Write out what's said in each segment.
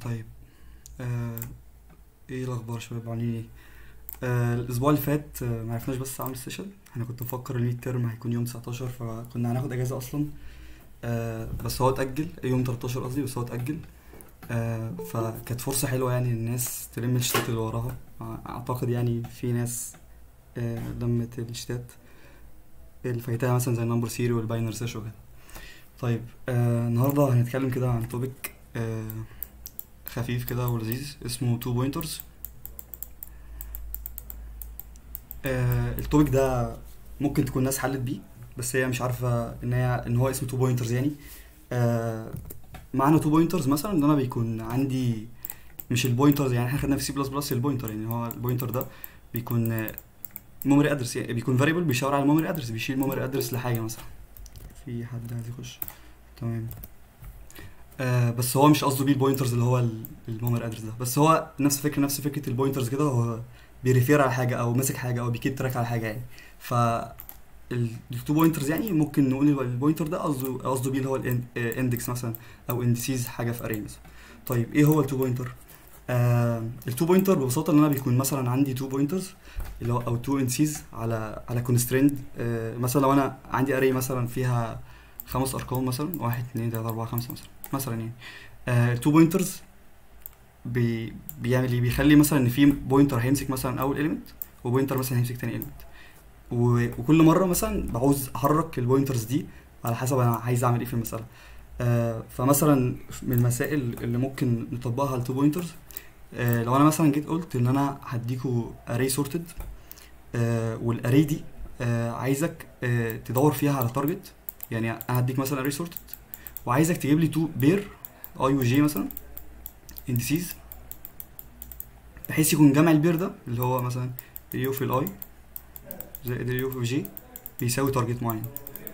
طيب آه ايه الاخبار يا شباب عاملين ايه آه الاسبوع اللي فات آه ما عرفناش بس اعمل سيشن انا كنت مفكر الميد ترم هيكون يوم 19 فكنا هناخد اجازه اصلا آه بس هو اتاجل يوم 13 قصدي بس هو اتاجل آه فكانت فرصه حلوه يعني الناس تلم الشتات اللي وراها اعتقد يعني في ناس آه لمت الشتات اللي فايتها مثلا زي النمبر سيري والباينر سيرش وكده طيب آه النهارده هنتكلم كده عن توبيك آه خفيف كده ولذيذ اسمه تو بوينترز آه التوبيك ده ممكن تكون ناس حلت بيه بس هي مش عارفه ان هي ان هو اسمه تو بوينترز يعني آه معنى تو بوينترز مثلا ان انا بيكون عندي مش البوينترز يعني احنا خدنا في سي بلس بلس البوينتر يعني هو البوينتر ده بيكون ميموري ادرس يعني بيكون فاريبل بيشاور على الميموري ادرس بيشيل ميموري ادرس لحاجه مثلا في حد عايز يخش تمام آه بس هو مش قصده بيه البوينترز اللي هو الميموري ادرس ده بس هو نفس فكره نفس فكره البوينترز كده هو بيريفير على حاجه او ماسك حاجه او بيكيب تراك على حاجه يعني ف التو بوينترز يعني ممكن نقول البوينتر ده قصده قصده بيه اللي هو الاندكس مثلا او اندسيز حاجه في اري مثلا طيب ايه هو التو بوينتر آه التو بوينتر ببساطه ان انا بيكون مثلا عندي تو بوينترز اللي هو او تو اندسيز على على كونستريند آه مثلا لو انا عندي اري مثلا فيها خمس ارقام مثلا واحد اتنين تلاته اربعه خمسه مثلا مثلا يعني آه التو بوينترز بي بيعمل ايه بيخلي مثلا ان في بوينتر هيمسك مثلا اول اليمنت وبوينتر مثلا هيمسك تاني اليمنت وكل مره مثلا بعوز احرك البوينترز دي على حسب انا عايز اعمل ايه في المساله آه فمثلا من المسائل اللي ممكن نطبقها على التو بوينترز آه لو انا مثلا جيت قلت ان انا هديكوا اري سورتد آه والاري دي آه عايزك آه تدور فيها على تارجت يعني انا هديك مثلا اري سورتد وعايزك تجيب لي تو بير اي وجي مثلا اندسيز بحيث يكون جمع البير ده اللي هو مثلا اليو في الاي زائد اليو في جي بيساوي تارجت معين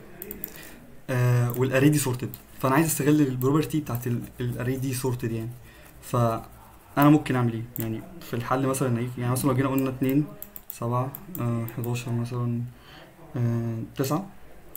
آه والاري دي سورتد فانا عايز استغل البروبرتي بتاعت الاري دي سورتد يعني فانا ممكن اعمل ايه يعني في الحل مثلا ايه يعني مثلا لو جينا قلنا 2 7 آه 11 مثلا آه 9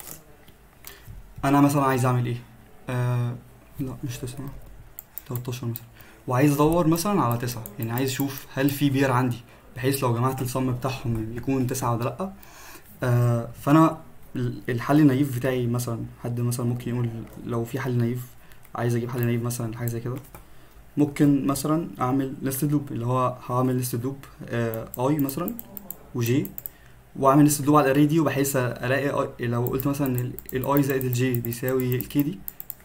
انا مثلا عايز اعمل ايه آه لا مش 9 13 مثلا وعايز ادور مثلا على 9 يعني عايز اشوف هل في بير عندي بحيث لو جمعت الصم بتاعهم يكون 9 ولا لا آه فانا الحل النايف بتاعي مثلا حد مثلا ممكن يقول لو في حل نايف عايز اجيب حل نايف مثلا حاجه زي كده ممكن مثلا اعمل ليست لوب اللي هو هعمل ليست لوب اي مثلا وجي واعمل ليست لوب على الاري دي وبحيث الاقي لو قلت مثلا الاي زائد الجي بيساوي الكي دي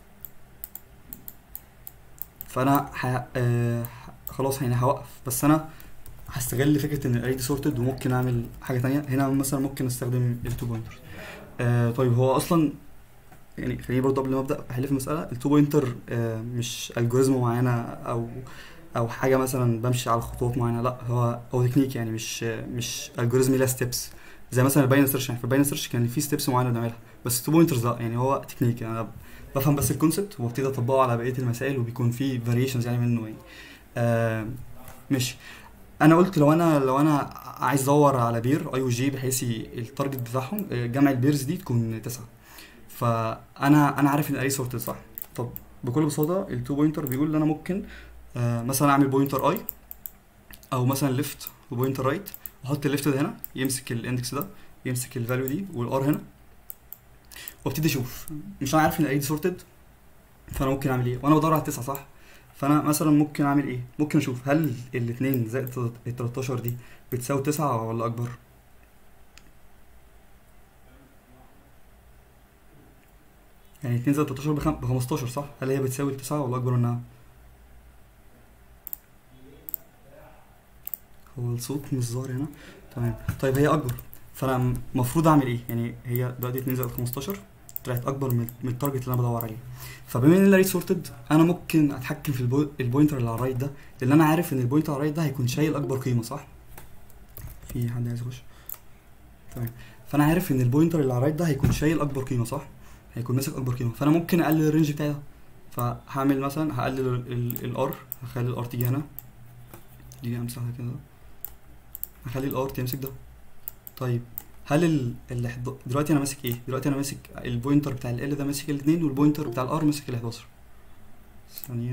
فانا ح... آه خلاص يعني هوقف بس انا هستغل فكره ان الاري دي سورتد وممكن اعمل حاجه تانية هنا مثلا ممكن استخدم التو بوينترز آه طيب هو اصلا يعني خليني برضه قبل ما ابدا احل في المساله التو بوينتر آه مش الجوريزم معينه او او حاجه مثلا بمشي على خطوات معينه لا هو هو تكنيك يعني مش مش الجوريزم لها ستيبس زي مثلا الباين سيرش يعني في الباين سيرش كان في ستيبس معينه بنعملها بس التو بوينترز لا يعني هو تكنيك يعني انا بفهم بس الكونسبت وابتدي اطبقه على بقيه المسائل وبيكون في فاريشنز يعني منه يعني آه مش انا قلت لو انا لو انا عايز ادور على بير اي وجي بحيث التارجت بتاعهم جمع البيرز دي تكون تسعة فانا انا عارف ان الاري سورتد صح طب بكل بساطه التو بوينتر بيقول ان انا ممكن آه مثلا اعمل بوينتر اي او مثلا ليفت وبوينتر رايت واحط الليفت ده هنا يمسك الاندكس ده يمسك الفاليو دي والار هنا وابتدي اشوف مش انا عارف ان الاري دي سورتد فانا ممكن اعمل ايه وانا بدور على التسعه صح فانا مثلا ممكن اعمل ايه ممكن اشوف هل الاثنين زائد ال 13 دي بتساوي 9 ولا اكبر يعني 2 زائد 13 ب 15 صح هل هي بتساوي 9 ولا اكبر منها هو الصوت مش ظاهر هنا تمام طيب هي اكبر فانا المفروض اعمل ايه يعني هي دلوقتي 2 زائد 15 طلعت اكبر من التارجت اللي انا بدور عليه فبما ان الريت سورتد انا ممكن اتحكم في البو... البوينتر اللي على الرايت ده لان انا عارف ان البوينتر على الرايت ده هيكون شايل اكبر قيمه صح في حد عايز يخش تمام فانا عارف ان البوينتر اللي على الرايت ده هيكون شايل اكبر قيمه صح هيكون ماسك اكبر قيمه فانا ممكن اقلل الرينج بتاعي ده فهعمل مثلا هقلل الار هخلي الار تيجي هنا دي امسحها كده هخلي الار تمسك ده طيب هل ال ال دلوقتي انا ماسك ايه دلوقتي انا ماسك البوينتر بتاع ال ده ماسك الاثنين والبوينتر بتاع الار ماسك ال 11 ثانيه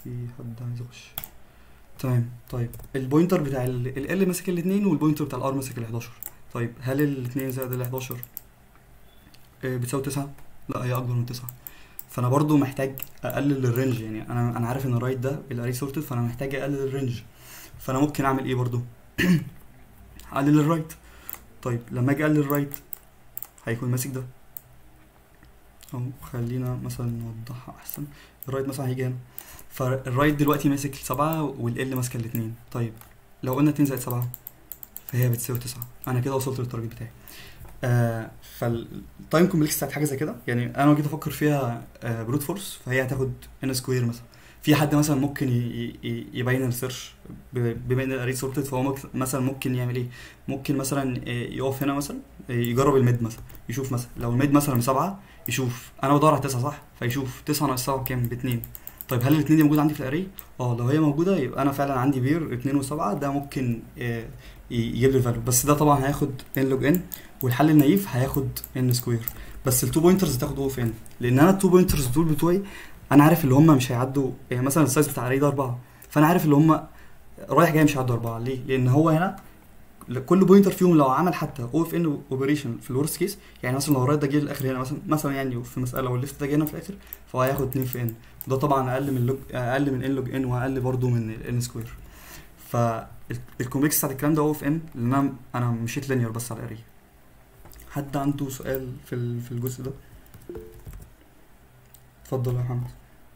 في حد عايز يخش تمام طيب البوينتر بتاع ال ال ماسك الاثنين والبوينتر بتاع الار ماسك ال 11 طيب هل الاثنين زائد ال 11 آه، بتساوي 9 لا هي اكبر من 9 فانا برضو محتاج اقلل الرينج يعني انا انا عارف ان الرايت ده الاري سورتد فانا محتاج اقلل الرينج فانا ممكن اعمل ايه برضو اقلل الرايت طيب لما اجي اقلل الرايت هيكون ماسك ده او خلينا مثلا نوضحها احسن الرايت مثلا هيجي هنا فالرايت دلوقتي ماسك سبعة والال ماسكه الاتنين طيب لو قلنا اتنين زائد سبعة فهي بتساوي تسعة انا كده وصلت للتارجت بتاعي آه فالتايم كومبلكس بتاعت حاجه زي كده يعني انا لو جيت افكر فيها آه بروت فورس فهي هتاخد ان سكوير مثلا في حد مثلا ممكن ي- ي- يبين السيرش ب- بما ان الاري سورتد فهو ممكن- مثلا ممكن يعمل ايه ممكن مثلا آه، يقف هنا مثلا آه، يجرب الميد مثلا يشوف مثلا لو الميد مثلا بسبعة يشوف انا بدور على تسعة صح فيشوف تسعة ناقص سبعة بكام باتنين طيب هل الاتنين دي موجودة عندي في الاري اه لو هي موجودة يبقى انا فعلا عندي بير اتنين وسبعة ده ممكن آه، ي- يجيب لي الفاليو بس ده طبعا هياخد ان لوج ان والحل النايف هياخد ان سكوير بس التو بوينترز هتاخد اوف ان لان انا التو بوينترز دول بتوعي انا عارف اللي هم مش هيعدوا يعني مثلا السايز بتاع الاري ده اربعة فانا عارف اللي هم رايح جاي مش هيعدوا اربعة ليه؟ لان هو هنا كل بوينتر فيهم لو عمل حتى او اف ان اوبريشن في الورست كيس يعني مثلا لو الرايت ده جه للاخر هنا مثلا مثلا يعني في مساله والليفت ده جه هنا في الاخر فهو هياخد 2 في ان ده طبعا اقل من لوج اقل من ان لوج ان واقل برضه من الان سكوير فالكومبلكس بتاعت الكلام ده او اف ان لان انا انا مشيت لينير بس على الاري حد عنده سؤال في ال- في الجزء ده اتفضل يا محمد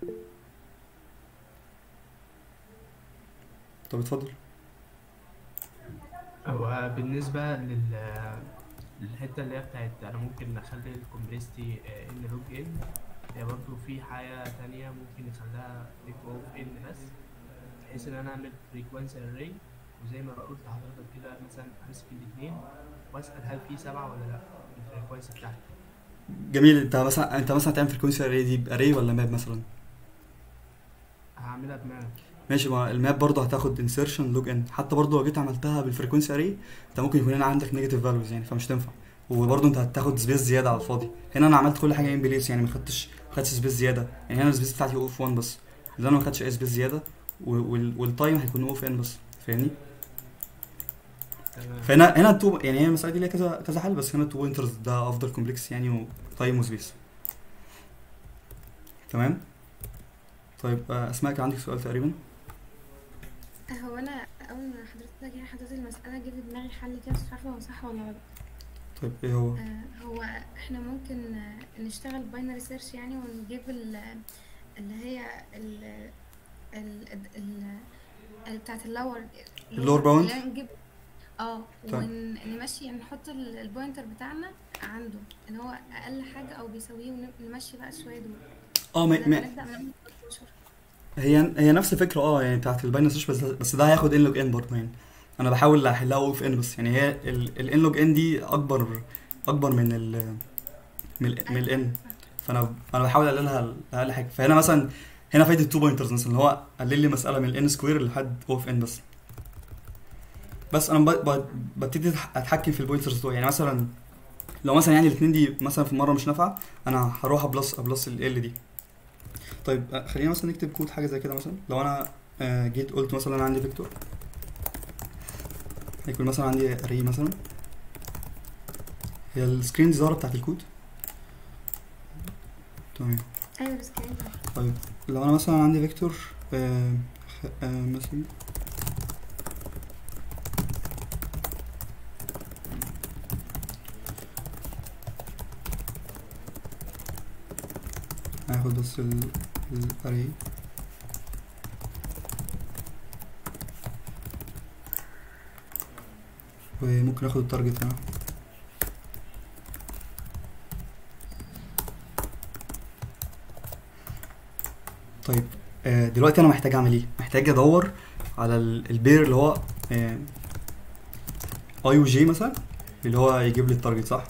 طب اتفضل هو بالنسبة لل للحتة اللي هي بتاعت أنا ممكن أخلي الكومبلكستي إن لوج إن هي برضه في حاجة تانية ممكن نخليها ليك أوف إن بس بحيث إن أنا أعمل فريكوانسي أري وزي ما قلت لحضرتك كده مثلا أمسك الاتنين وأسأل هل في سبعة ولا لأ الفريكوانسي بتاعتي جميل انت مثلا انت مثلا هتعمل فريكونسي اري دي باري ولا ماب مثلا هعملها بمعنى ماشي ما الماب برضه هتاخد انسيرشن لوج ان حتى برضه لو جيت عملتها بالفريكونسي اري انت ممكن يكون هنا عندك نيجاتيف فاليوز يعني فمش تنفع وبرضه انت هتاخد سبيس زياده على الفاضي هنا انا عملت كل حاجه ان بليس يعني ما خدتش ما خدتش سبيس زياده يعني هنا السبيس بتاعتي اوف 1 بس اللي انا ما خدتش اي سبيس زياده و- وال- والتايم هيكون اوف ان بس فاهمني تمام فهنا هنا التو يعني هي المساله دي ليها كذا كذا حل بس هنا التو بوينترز ده افضل كومبلكس يعني وتايم وسبيس تمام طيب آه، اسماء كان عندك سؤال تقريبا هو انا اول ما حضرتك يعني حضرتك المساله جه في دماغي حل كده بس مش عارفه هو صح ولا غلط طيب ايه هو آه، هو احنا ممكن آه، نشتغل باينري سيرش يعني ونجيب ال- اللي هي ال ال ال ال بتاعت اللور اللور باوند؟ اللي نجيب اه طيب. ونمشي يعني نحط ال- البوينتر بتاعنا عنده ان هو اقل حاجه او بيساويه ونمشي بقى شويه دول اه ما ما نبدا من 13 هي هي نفس الفكره اه يعني بتاعت الباينري سيرش بس بس ده هياخد ان لوج ان برضه يعني انا بحاول احلها اوف ان بس يعني هي الان لوج ان دي اكبر اكبر من ال من ال من الان فانا انا بحاول اقللها لاقل حاجه فهنا مثلا هنا فايده تو بوينترز مثلا اللي هو قلل لي مساله من الان سكوير لحد اوف ان بس بس انا ب- ب- ببتدي أتح- اتحكم في البوينترز دول يعني مثلا لو مثلا يعني الاثنين دي مثلا في مره مش نافعه انا هروح ابلس ابلس ال دي طيب آه، خلينا مثلا نكتب كود حاجه زي كده مثلا لو انا آه، جيت قلت مثلا انا عندي فيكتور هيكون مثلا عندي اري مثلا هي السكرين دي ظاهره بتاعت الكود تمام ايوه بس كده طيب لو انا مثلا عندي فيكتور آه خ- آه مثلا هاخد بس ال الاري وممكن اخد التارجت هنا طيب آه، دلوقتي انا محتاج اعمل ايه محتاج ادور على ال- البير اللي هو اي وجي مثلا اللي هو يجيب لي التارجت صح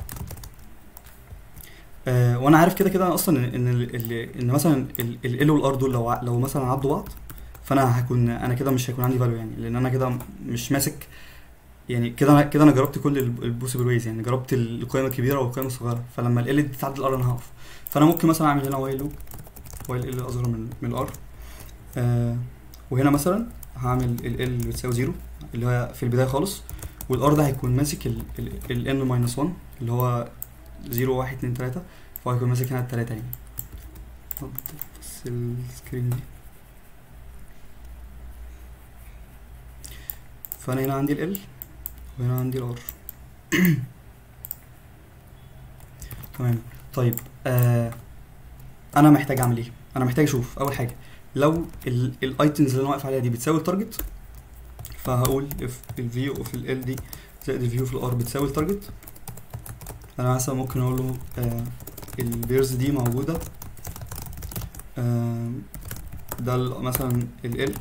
آه وانا عارف كده كده أنا اصلا ان ال- ال- ان مثلا ال والار دول لو ع- لو مثلا عدوا بعض فانا هكون انا كده مش هيكون عندي فاليو يعني لان انا كده مش ماسك يعني كده أنا- كده انا جربت كل البوسيبل ويز يعني جربت القيم الكبيره والقيم الصغيره فلما ال دي تعدي الار انا هقف فانا ممكن مثلا اعمل هنا وايل لوب وايل ال اصغر من من الار آه وهنا مثلا هعمل ال ال بتساوي زيرو اللي هو في البدايه خالص والار ده هيكون ماسك ال n ماينس 1 اللي هو 0 1 2 3 فهو هيكون ماسك هنا التلاتة يعني نضف بس السكرين دي فانا هنا عندي ال وهنا عندي الار تمام طيب آه انا محتاج اعمل ايه انا محتاج اشوف اول حاجه لو الايتمز اللي انا واقف عليها دي بتساوي التارجت فهقول اف الفي اوف ال دي زائد الفي اوف الار بتساوي التارجت انا مثلا ممكن اقول له آه البيرز دي موجوده آه ده ال- مثلا ال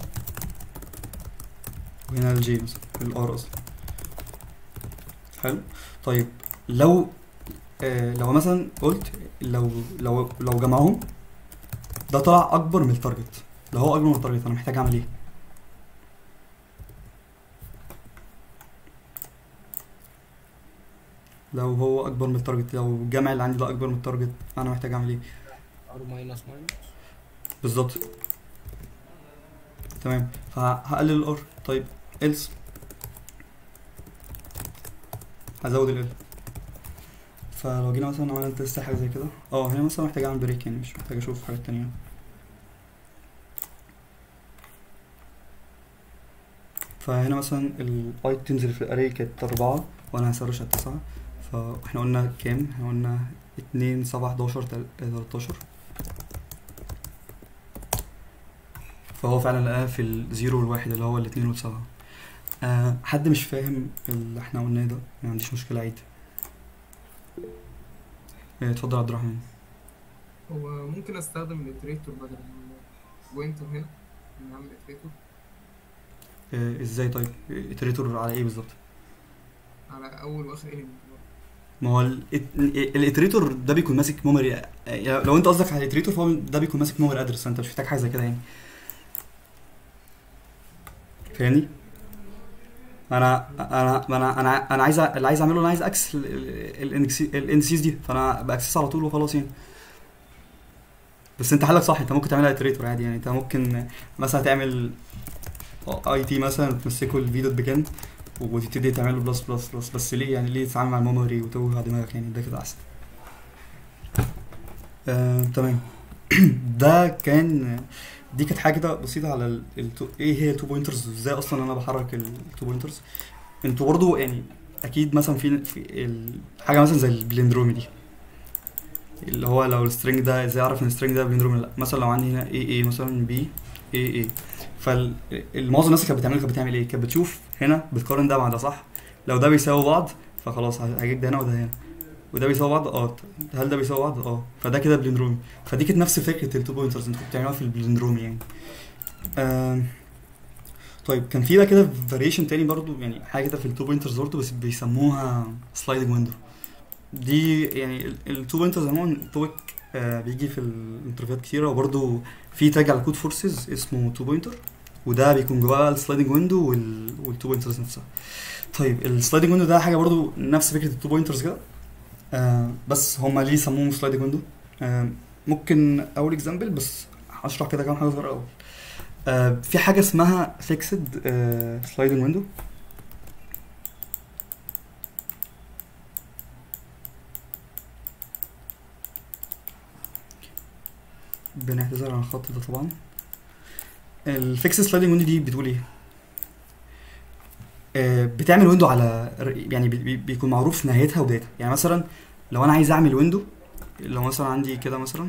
وهنا الجي مثلا الار اصلا حلو طيب لو آه لو مثلا قلت لو لو لو جمعهم ده طلع اكبر من التارجت لو هو اكبر من التارجت انا محتاج اعمل ايه لو هو اكبر من التارجت لو الجمع اللي عندي ده اكبر من التارجت انا محتاج اعمل ايه ار ماينس ماينس بالظبط تمام فهقلل الار طيب else هزود ال فلو جينا مثلا عملنا تيست حاجه زي كده اه هنا مثلا محتاج اعمل بريك يعني مش محتاج اشوف حاجات تانية فهنا مثلا الايتمز اللي في الاري كانت أربعة وانا هسرش على تسعة فاحنا قلنا كام؟ احنا قلنا اتنين سبعة حداشر تل- تلاتاشر فهو فعلا لقاها في الزيرو والواحد اللي هو الاتنين والسبعة آه حد مش فاهم اللي احنا قلناه ده ما عنديش مشكلة عيد آه، اتفضل يا عبد الرحمن هو ممكن استخدم الاتريتور بدل البوينتر هنا نعمل اتريتور آه ازاي طيب اتريتور على ايه بالظبط على اول واخر اليمنت ما هو الاتريتور ده بيكون ماسك ميموري لو انت قصدك على الاتريتور فهو ده بيكون ماسك ميموري ادرس فانت مش محتاج حاجه زي كده يعني فاهمني انا انا انا انا انا عايز أ- اللي عايز اعمله انا عايز اكسس الاندسيز دي فانا باكسس على طول وخلاص يعني بس انت حلك صح انت ممكن تعملها اتريتور عادي يعني انت ممكن مثلا تعمل اي تي مثلا تمسكه الفي دوت بيجن وتبتدي تعمل له بلس بلس بلس بس ليه يعني ليه تتعامل مع الميموري وتوه دماغك يعني ده كده احسن آه، تمام ده كان دي كانت حاجه كده بسيطه على ال... التو... ايه هي التو بوينترز وازاي اصلا انا بحرك التو بوينترز انتوا برضو يعني اكيد مثلا في في ال... حاجه مثلا زي البلندرومي دي اللي هو لو السترنج ده ازاي اعرف ان السترنج ده بلندرومي ولا لا مثلا لو عندي هنا اي اي مثلا بي اي اي فالمعظم الناس كانت بتعمل كانت بتعمل ايه كانت بتشوف هنا بتقارن ده مع ده صح لو ده بيساوي بعض فخلاص هجيب ده هنا وده هنا وده بيساوي بعض اه هل ده بيساوي بعض اه فده كده بلندرومي فدي كانت نفس فكره التو بوينترز انتوا بتعملوها في البلندرومي يعني آم، طيب كان في بقى كده فاريشن تاني برضو يعني حاجه كده في التو بوينترز برضو بس بيسموها سلايدنج ويندو دي يعني التو بوينترز عموما تويك آه بيجي في الانترفيوهات كتيره وبرضو في تاج على كود فورسز اسمه تو بوينتر وده بيكون جواه السلايدنج ويندو والتو بوينترز نفسها طيب السلايدنج ويندو ده حاجه برضو نفس فكره التو بوينترز كده آه بس هما ليه سموه سلايدنج ويندو آه ممكن اول اكزامبل بس هشرح كده كام حاجه صغيره اول آه في حاجه اسمها فيكسد سلايدنج ويندو بنعتذر عن الخط ده طبعا الفيكس سلايدنج ويندو دي بتقول ايه آه، بتعمل ويندو على ر- يعني بي- بي- بيكون معروف نهايتها وبدايتها يعني مثلا لو انا عايز اعمل ويندو لو مثلا عندي كده مثلا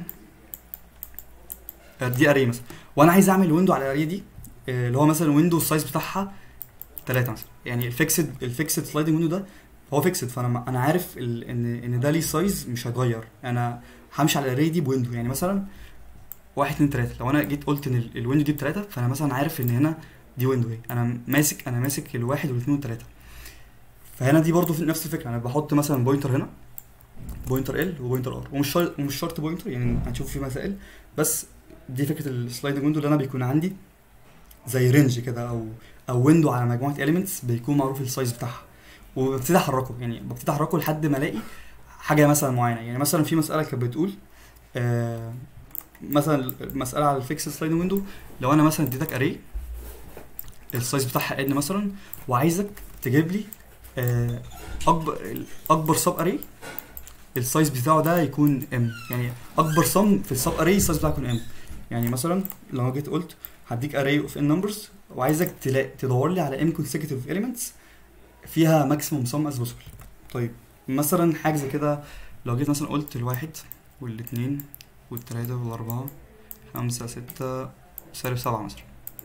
آه، دي اري مثلا وانا عايز اعمل ويندو على الاري دي آه، اللي هو مثلا ويندو السايز بتاعها 3 مثلا يعني الفيكسد الفيكسد سلايدنج ويندو ده هو فيكسد فانا انا عارف ال- ان ان ده ليه سايز مش هيتغير انا همشي على الاري دي بويندو يعني مثلا واحد اتنين تلاته لو انا جيت قلت ان ال- الويندو دي بتلاته فانا مثلا عارف ان هنا دي ويندو اهي انا ماسك انا ماسك الواحد والاثنين والتلاته فهنا دي برضو في نفس الفكره انا بحط مثلا بوينتر هنا بوينتر ال وبوينتر ار ومش شرط ومش شرط بوينتر يعني هنشوف في مسائل بس دي فكره السلايدنج ويندو اللي انا بيكون عندي زي رينج كده او او ويندو على مجموعه اليمنتس بيكون معروف السايز بتاعها وببتدي احركه يعني ببتدي احركه لحد ما الاقي حاجه مثلا معينه يعني مثلا في مساله كانت بتقول آه مثلا المساله على الفيكس سلايدنج ويندو لو انا مثلا اديتك اري السايز بتاعها ان مثلا وعايزك تجيب لي آه، اكبر اكبر سب اري السايز بتاعه ده يكون ام يعني اكبر سم في السب اري السايز بتاعه يكون ام يعني مثلا لو جيت قلت هديك اري اوف ان نمبرز وعايزك تلاقي تدور لي على ام consecutive elements فيها ماكسيموم سم از possible طيب مثلا حاجه زي كده لو جيت مثلا قلت الواحد والاثنين والتلاتة والأربعة خمسة ستة سالب سبعة مثلا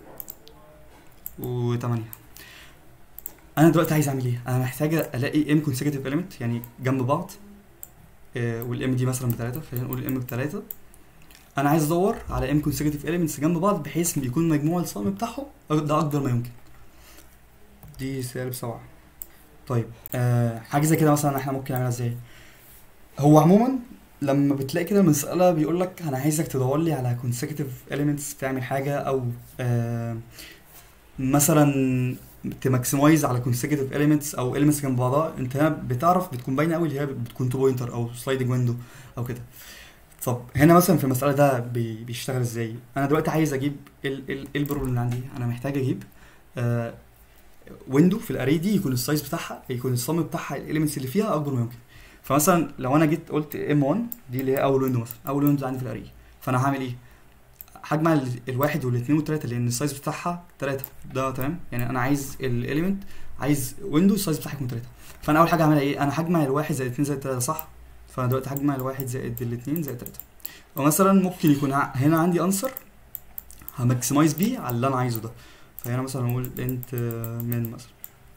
وتمانية أنا دلوقتي عايز أعمل إيه؟ أنا محتاج ألاقي ام consecutive element يعني جنب بعض آه والام دي مثلا بتلاتة خلينا نقول الام بتلاتة أنا عايز أدور على ام consecutive elements جنب بعض بحيث إن يكون مجموع الصم بتاعهم ده أكبر ما يمكن دي سالب سبعة طيب آه حاجة زي كده مثلا احنا ممكن نعملها ازاي؟ هو عموما لما بتلاقي كده مسألة بيقول لك أنا عايزك تدور لي على consecutive elements تعمل حاجة أو آه مثلا تماكسمايز على consecutive elements أو elements جنب بعضها أنت هنا بتعرف بتكون باينة أوي اللي هي بتكون تو بوينتر أو sliding window أو كده طب هنا مثلا في المسألة ده بي- بيشتغل ازاي؟ أنا دلوقتي عايز أجيب ال ال إيه البروبلم اللي عندي؟ أنا محتاج أجيب آه ويندو في الاري دي يكون السايز بتاعها يكون الصم بتاعها الاليمنتس اللي فيها اكبر ما يمكن فمثلا لو انا جيت قلت ام 1 دي اللي هي اول ويندو مثلا اول ويندو عندي في الاري فانا هعمل ايه هجمع ال- الواحد والاثنين والثلاثه لان السايز بتاعها ثلاثه ده تمام يعني انا عايز الاليمنت عايز ويندو السايز بتاعها يكون ثلاثه فانا اول حاجه هعملها ايه انا هجمع الواحد زائد الاثنين زائد الثلاثه صح فانا دلوقتي هجمع الواحد زائد الاثنين زائد الثلاثه ومثلا ممكن يكون ع- هنا عندي انسر هماكسمايز بيه على اللي انا عايزه ده فهنا مثلا نقول انت من مثلا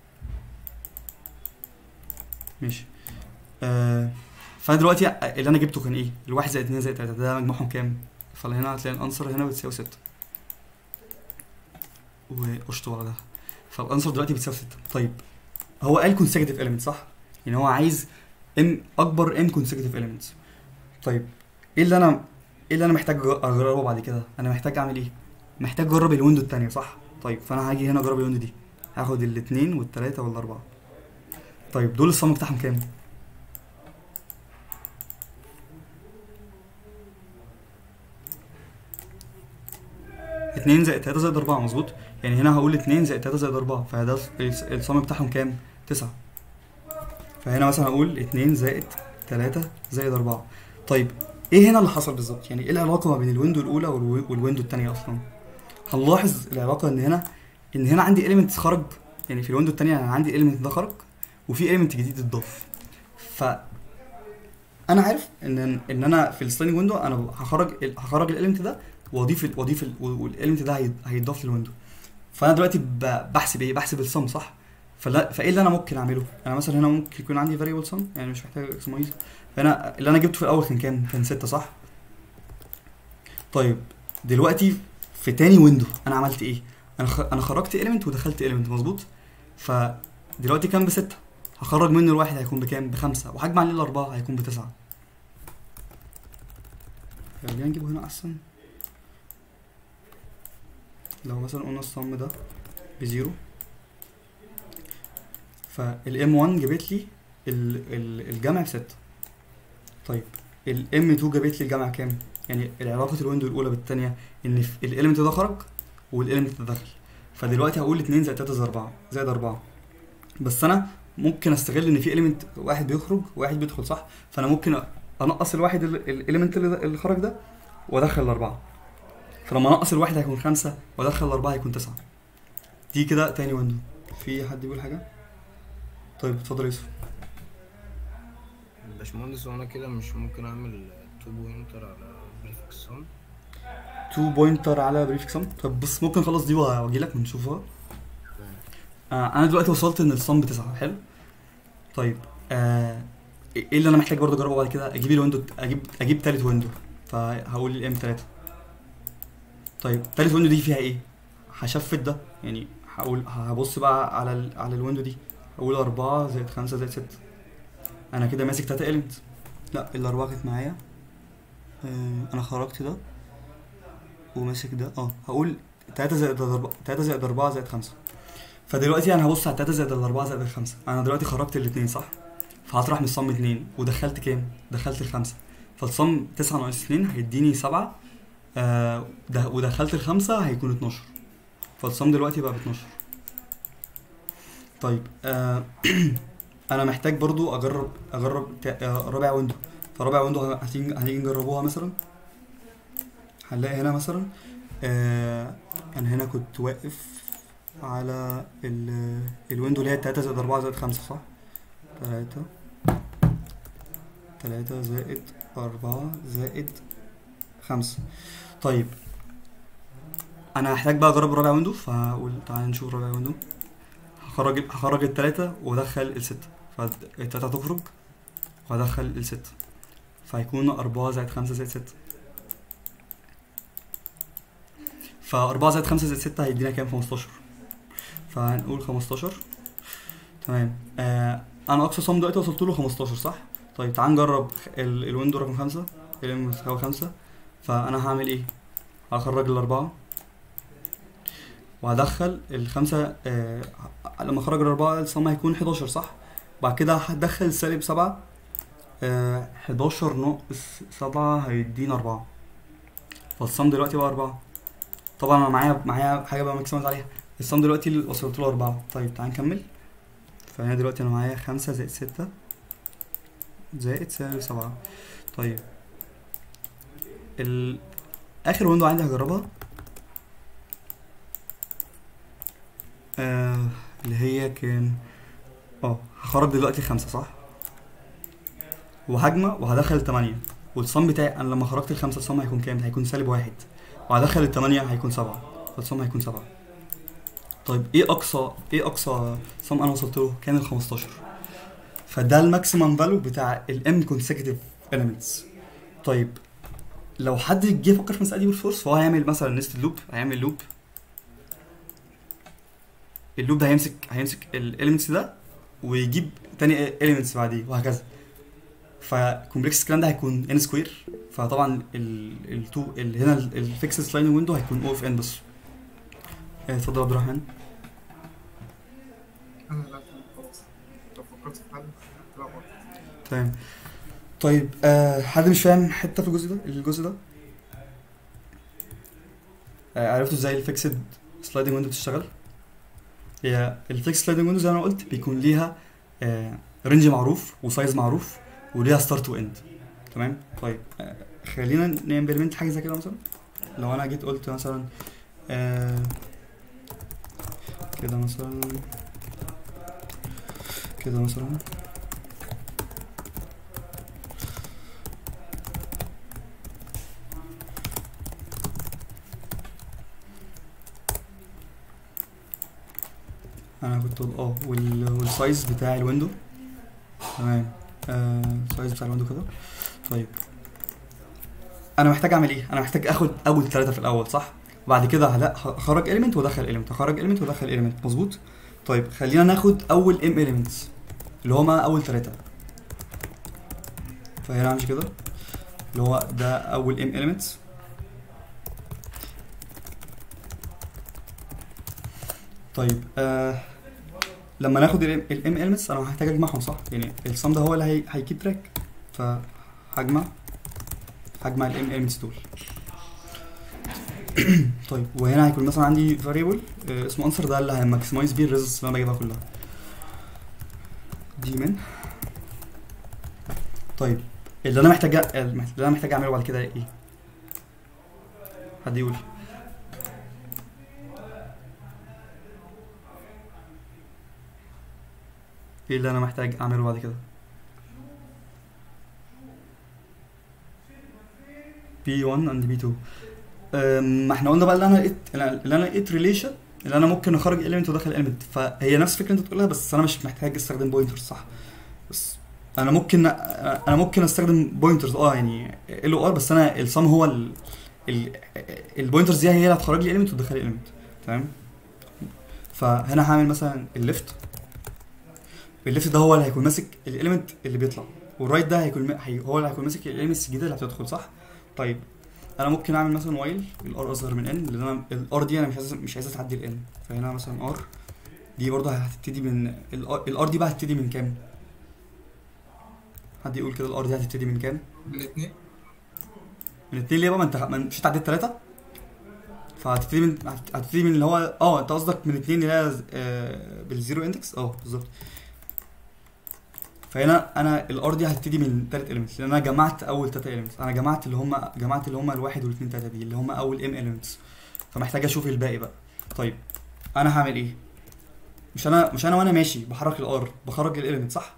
ماشي آه فانا دلوقتي اللي انا جبته كان ايه؟ الواحد زائد اتنين زائد تلاته ده مجموعهم كام؟ فهنا هتلاقي الانسر هنا بتساوي ستة واشطب على ده فالانسر دلوقتي بتساوي ستة طيب هو قال consecutive element صح؟ يعني هو عايز ام اكبر ام consecutive elements طيب ايه اللي انا ايه اللي انا محتاج أج- اجربه بعد كده؟ انا محتاج اعمل ايه؟ محتاج اجرب الويندو التانية صح؟ طيب فانا هاجي هنا اجرب الويندو دي هاخد الاتنين والتلاتة والاربعة طيب دول الصم بتاعهم كام؟ اتنين زائد تلاتة زائد أربعة مظبوط يعني هنا هقول اتنين زائد تلاتة زائد أربعة فده الص- الصم بتاعهم كام؟ تسعة فهنا مثلا هقول اتنين زائد تلاتة زائد أربعة طيب ايه هنا اللي حصل بالظبط؟ يعني ايه العلاقة ما بين الويندو الأولى والو- والويندو التانية أصلا؟ هنلاحظ العلاقة إن هنا إن هنا عندي إيليمنت خرج يعني في الويندو التانية أنا عندي إيليمنت ده خرج وفي إيليمنت جديد اتضاف ف انا عارف ان ان انا في السلايدنج ويندو انا هخرج ال- هخرج الاليمنت ده واضيف ال- واضيف ال- والاليمنت ده هي- هيتضاف للويندو فانا دلوقتي ب- بحسب ايه بحسب السم صح فلا فايه اللي انا ممكن اعمله انا مثلا هنا ممكن يكون عندي فاريبل سم يعني مش محتاج اكسمايز فانا اللي انا جبته في الاول كان كام كان 6 صح طيب دلوقتي في تاني ويندو انا عملت ايه انا خ... انا خرجت اليمنت ودخلت اليمنت مظبوط فدلوقتي كام بستة هخرج منه الواحد هيكون بكام بخمسة وهجمع عليه الأربعة هيكون بتسعة خلينا نجيبه هنا أحسن لو مثلا قلنا الصم ده بزيرو فالام 1 جابت لي ال- ال- الجمع بستة طيب الام 2 جابت لي الجمع كام؟ يعني العلاقة الويندو الأولى بالتانية إن الإليمنت ده خرج والإليمنت ده دخل فدلوقتي هقول 2 زائد 3 زائد 4 زائد 4 بس أنا ممكن استغل ان في اليمنت واحد بيخرج وواحد بيدخل صح فانا ممكن انقص الواحد الاليمنت اللي اللي خرج ده وادخل الاربعه فلما انقص الواحد هيكون خمسه وادخل الاربعه هيكون تسعه دي كده تاني ويندو في حد بيقول حاجه طيب اتفضل يا يوسف باشمهندس وانا كده مش ممكن اعمل تو بوينتر على بريفكس سم تو بوينتر على بريفك سم طب بص ممكن نخلص دي واجي لك ونشوفها آه انا دلوقتي وصلت ان الصم بتسعة حلو طيب آه ايه اللي انا محتاج برضه اجربه بعد كده اجيب الويندو اجيب اجيب تالت ويندو فهقول الام 3 طيب تالت ويندو دي فيها ايه هشفت ده يعني هقول هبص بقى على ال على الويندو دي هقول أربعة زائد خمسة زائد ستة أنا كده ماسك تلاتة إيلمنت لا الأربعة كانت معايا آه أنا خرجت ده وماسك ده اه هقول تلاتة زائد أربعة تلاتة زائد أربعة زائد خمسة فدلوقتي انا هبص على التلاتة زائد الأربعة زائد الخمسة أنا دلوقتي خرجت الاتنين صح؟ فهطرح من الصم اتنين ودخلت كام؟ دخلت الخمسة فالصم تسعة ناقص اتنين هيديني سبعة آه ده ودخلت الخمسة هيكون 12 فالصم دلوقتي بقى ب 12 طيب آه انا محتاج برضو اجرب اجرب تا- آه، رابع ويندو فرابع ويندو هتيجي هنيجي نجربوها مثلا هنلاقي هنا مثلا آه انا هنا كنت واقف على ال الويندو اللي هي 3 زائد 4 زائد 5 صح 3 3 زائد 4 زائد 5 طيب انا هحتاج بقى اجرب رابع ويندو فهقول تعالى نشوف رابع ويندو هخرج هخرج التلاتة وادخل الستة فالتلاتة هتخرج وهدخل الستة فهيكون أربعة زائد خمسة زائد ستة فأربعة زائد خمسة زائد ستة هيدينا كام خمستاشر فهنقول خمستاشر تمام آه أنا أقصى صم دلوقتي وصلت له خمستاشر صح؟ طيب تعال نجرب ال- الويندو رقم خمسة ال بتساوي خمسة فأنا هعمل إيه؟ هخرج الأربعة وهدخل الخمسة آه لما اخرج الأربعة الصم هيكون 11 صح؟ بعد كده هدخل سالب سبعة آه 11 ناقص سبعة هيدينا أربعة فالصم دلوقتي بقى أربعة طبعا أنا معايا معايا حاجة بقى ماكسمايز عليها الصم دلوقتي اللي وصلت له أربعة طيب تعال نكمل فهنا دلوقتي أنا معايا خمسة زائد ستة زائد سالب سبعة طيب ال... آخر ويندو عندي هجربها آه اللي هي كان اه هخرج دلوقتي خمسة صح وهجمع وهدخل التمانية والصم بتاعي انا لما خرجت الخمسة الصم هيكون كام؟ هيكون سالب واحد وهدخل التمانية هيكون سبعة فالصم هيكون سبعة طيب ايه اقصى ايه اقصى صم انا وصلت له؟ كان ال 15 فده الماكسيمم فاليو بتاع الام كونسيكتيف elements طيب لو حد جه يفكر في المسألة دي بالفورس فهو هيعمل مثلا نست لوب هيعمل لوب اللوب ده هيمسك هيمسك الاليمنتس ده ويجيب تاني اليمنتس بعديه وهكذا فكومبلكس الكلام ده هيكون ان سكوير فطبعا ال التو ال هنا الفيكس سلايدنج ويندو هيكون او اف ان بس آه، اتفضل يا عبد الرحمن انا لا خلاص لو فكرت في حل لا برضه تمام طيب آه حد مش فاهم حته في الجزء ده الجزء ده آه عرفتوا ازاي الفيكسد سلايدنج ويندو بتشتغل هي الفيكس سلايدنج ويندو زي ما انا قلت بيكون ليها آه رينج معروف وسايز معروف وليها ستارت واند تمام طيب آه خلينا نمبلمنت حاجه زي كده مثلا لو انا جيت قلت مثلا آه كده مثلا كده مثلا انا كنت قلت اه وال... والسايز بتاع الويندو تمام آه السايز بتاع الويندو كده طيب انا محتاج اعمل ايه انا محتاج اخد اول ثلاثه في الاول صح بعد كده هلا هخرج اليمنت وادخل اليمنت هخرج اليمنت وادخل اليمنت مظبوط طيب خلينا ناخد اول ام اليمنتس اللي هما اول ثلاثه فهنا اعمل كده اللي هو ده اول ام اليمنتس طيب آه لما ناخد الام elements انا هحتاج اجمعهم صح يعني السم ده هو اللي هي هيكيب تراك فهجمع هجمع الام elements دول طيب وهنا هيكون مثلا عندي variable آه اسمه answer ده اللي هيماكسمايز بيه الريزلتس اللي انا بجيبها كلها دي من طيب اللي انا محتاج اللي انا محتاج اعمله بعد كده ايه حد يقول ايه اللي انا محتاج اعمله بعد كده B1 and B2 أم، ما احنا قلنا بقى اللي انا لقيت اللي انا لقيت ريليشن اللي انا ممكن اخرج element وادخل element فهي نفس الفكره اللي انت بتقولها بس انا مش محتاج استخدم بوينترز صح بس انا ممكن انا ممكن استخدم بوينترز اه يعني ال او ار بس انا السم هو ال ال البوينترز دي هي اللي هتخرج لي element وتدخل لي element تمام فهنا هعمل مثلا الليفت الليفت ده هو اللي هيكون ماسك الاليمنت اللي بيطلع والرايت ده هيكون م- هي هو اللي هيكون ماسك الاليمنتس الجديده اللي هتدخل صح طيب انا ممكن اعمل مثلا وايل الار اصغر من ان لان انا الار دي انا مش عايز مش عايزها تعدي الان فهنا مثلا ار دي برضه هتبتدي من الار دي بقى هتبتدي من كام حد يقول كده الار دي هتبتدي من كام من اتنين من اتنين ليه بقى ما انت ما- مش انت عديت تلاته فهتبتدي من هت- هتبتدي من اللي هو اه انت قصدك من اتنين اللي هي آه، بالزيرو اندكس اه بالظبط فهنا انا الار دي هتبتدي من تالت اليمنتس لان انا جمعت اول تلاته اليمنتس انا جمعت اللي هم جمعت اللي هم الواحد والاثنين تلاته دي اللي هم اول ام اليمنتس فمحتاج اشوف الباقي بقى طيب انا هعمل ايه مش انا مش انا وانا ماشي بحرك الار بخرج الاليمنت صح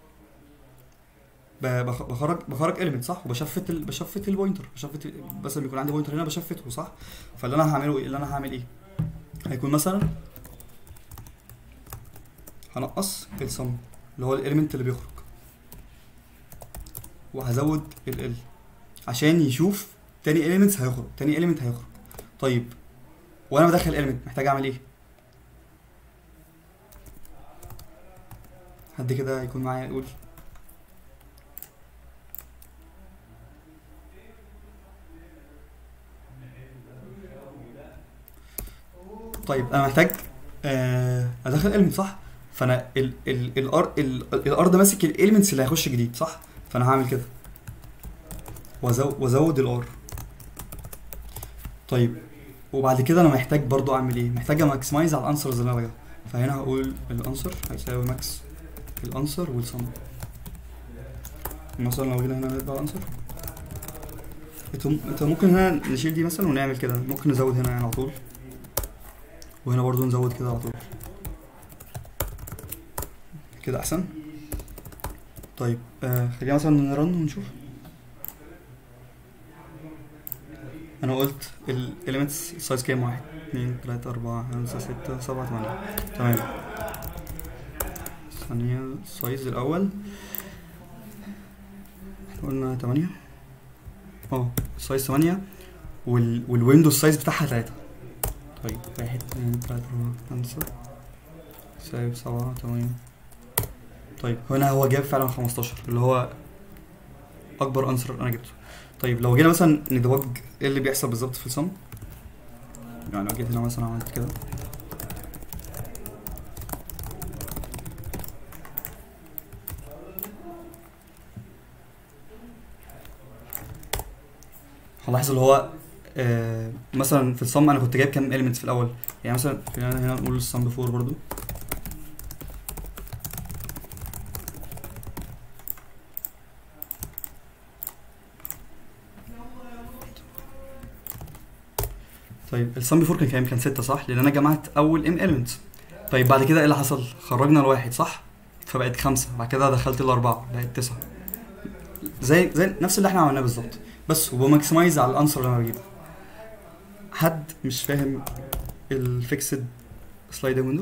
ب- بخ- بخرج بخرج اليمنت صح وبشفت ال... بشفت البوينتر بشفت ال- بس لما يكون عندي بوينتر هنا بشفته صح فاللي انا هعمله ايه اللي انا هعمل ايه هيكون مثلا هنقص السم اللي هو الاليمنت اللي بيخرج وهزود ال ال عشان يشوف تاني اليمنتس هيخرج تاني اليمنت هيخرج طيب وانا بدخل اليمنت محتاج اعمل ايه حد كده يكون معايا يقول طيب انا محتاج آه، ادخل اليمنت صح فانا ال ال الار ال الار ماسك الاليمنتس اللي هيخش جديد صح فانا هعمل كده وازود وازود الار طيب وبعد كده انا محتاج برضو اعمل ايه محتاج اماكسمايز على الانسرز اللي انا بجيبها فهنا هقول الانسر هيساوي ماكس الانسر والسم مثلا لو جينا هنا نطبع الانسر انت انت ممكن هنا نشيل دي مثلا ونعمل كده ممكن نزود هنا يعني على طول وهنا برضو نزود كده على طول كده احسن طيب آه خلينا مثلا نرن ونشوف انا قلت الاليمنتس سايز كام واحد اتنين تلاتة اربعة خمسة ستة سبعة تمانية تمام ثانية السايز الاول احنا قلنا تمانية اه السايز تمانية وال والويندوز سايز بتاعها تلاتة طيب واحد اتنين تلاتة أربعة خمسة سايب سبعة تمانية طيب هنا هو جاب فعلا خمستاشر اللي هو أكبر أنسر أنا جبته طيب لو جينا مثلا ندوج ايه اللي بيحصل بالظبط في الصم يعني لو جيت هنا مثلا عملت كده هلاحظ اللي هو آه مثلا في الصم انا كنت جايب كام اليمنتس في الاول يعني مثلا خلينا هنا نقول الصم بفور برضو طيب الصم بفور كان كام كان ستة صح لان انا جمعت اول ام اليمنتس طيب بعد كده ايه اللي حصل خرجنا الواحد صح فبقت خمسة بعد كده دخلت الأربعة بقت تسعة زي زي نفس اللي احنا عملناه بالظبط بس وبماكسمايز على الانسر اللي انا بجيبه حد مش فاهم الفيكسد سلايد ويندو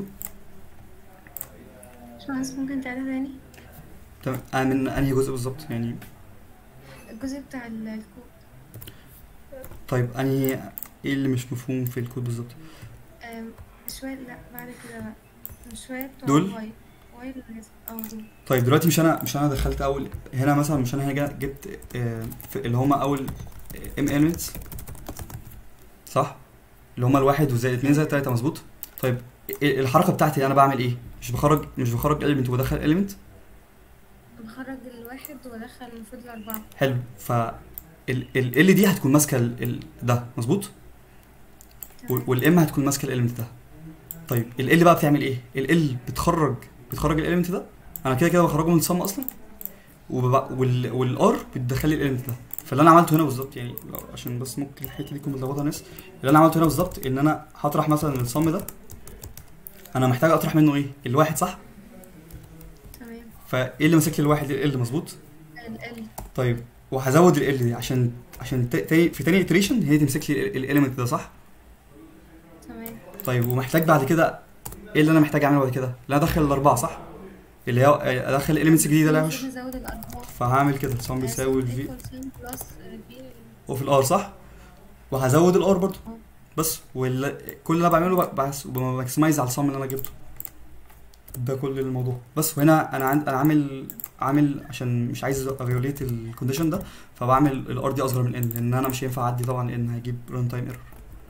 باشمهندس ممكن تعيدها تاني تمام آه من انهي جزء بالظبط يعني الجزء بتاع ال- الكود طيب انهي ايه اللي مش مفهوم في الكود بالظبط أم، شوية لا بعد كده بقى شوية بتوع دول؟ واي واي اللي لازم اه دول طيب دلوقتي مش انا مش انا دخلت اول هنا مثلا مش انا هنا جا- جبت آه، في اللي هما اول ام elements صح اللي هما الواحد وزائد اتنين زائد تلاته مظبوط طيب ال- الحركه بتاعتي انا بعمل ايه مش بخرج مش بخرج element وبدخل element بخرج الواحد وادخل المفروض الأربعة حلو ف ال ال ال دي هتكون ماسكه ال ال ده مظبوط تمام. والام هتكون ماسكه الاليمنت ده طيب ال ال بقى بتعمل ايه ال ال بتخرج بتخرج الاليمنت ده انا كده كده بخرجه من الصم اصلا وببقى وال والار بتدخل لي الاليمنت ده فاللي انا عملته هنا بالظبط يعني لو- عشان بس ممكن الحته دي تكون متلخبطه ناس اللي انا عملته هنا بالظبط ان انا هطرح مثلا الصم ده انا محتاج اطرح منه ايه الواحد صح تمام فايه اللي ماسك لي الواحد ال مظبوط ال ال طيب وهزود ال دي عشان عشان ت- تاني في تاني iteration هي تمسك لي الاليمنت ده صح تمام طيب ومحتاج بعد كده ايه اللي انا محتاج اعمله بعد كده اللي انا ادخل الاربعه صح اللي هي ادخل الاليمنتس الجديده اللي هيخش المفروض نزود الأربعة فهعمل كده سم بيساوي الفي equal sign plus في وفي الار صح وهزود الار برضه بس وال... كل اللي انا بعمله ب- بس بماكسمايز على الصم اللي انا جبته ده كل الموضوع بس وهنا انا عند... انا عامل عامل عشان مش عايز افيوليت الكونديشن ده فبعمل الار دي اصغر من ان لان انا مش هينفع اعدي طبعا ان هيجيب ران تايم ايرور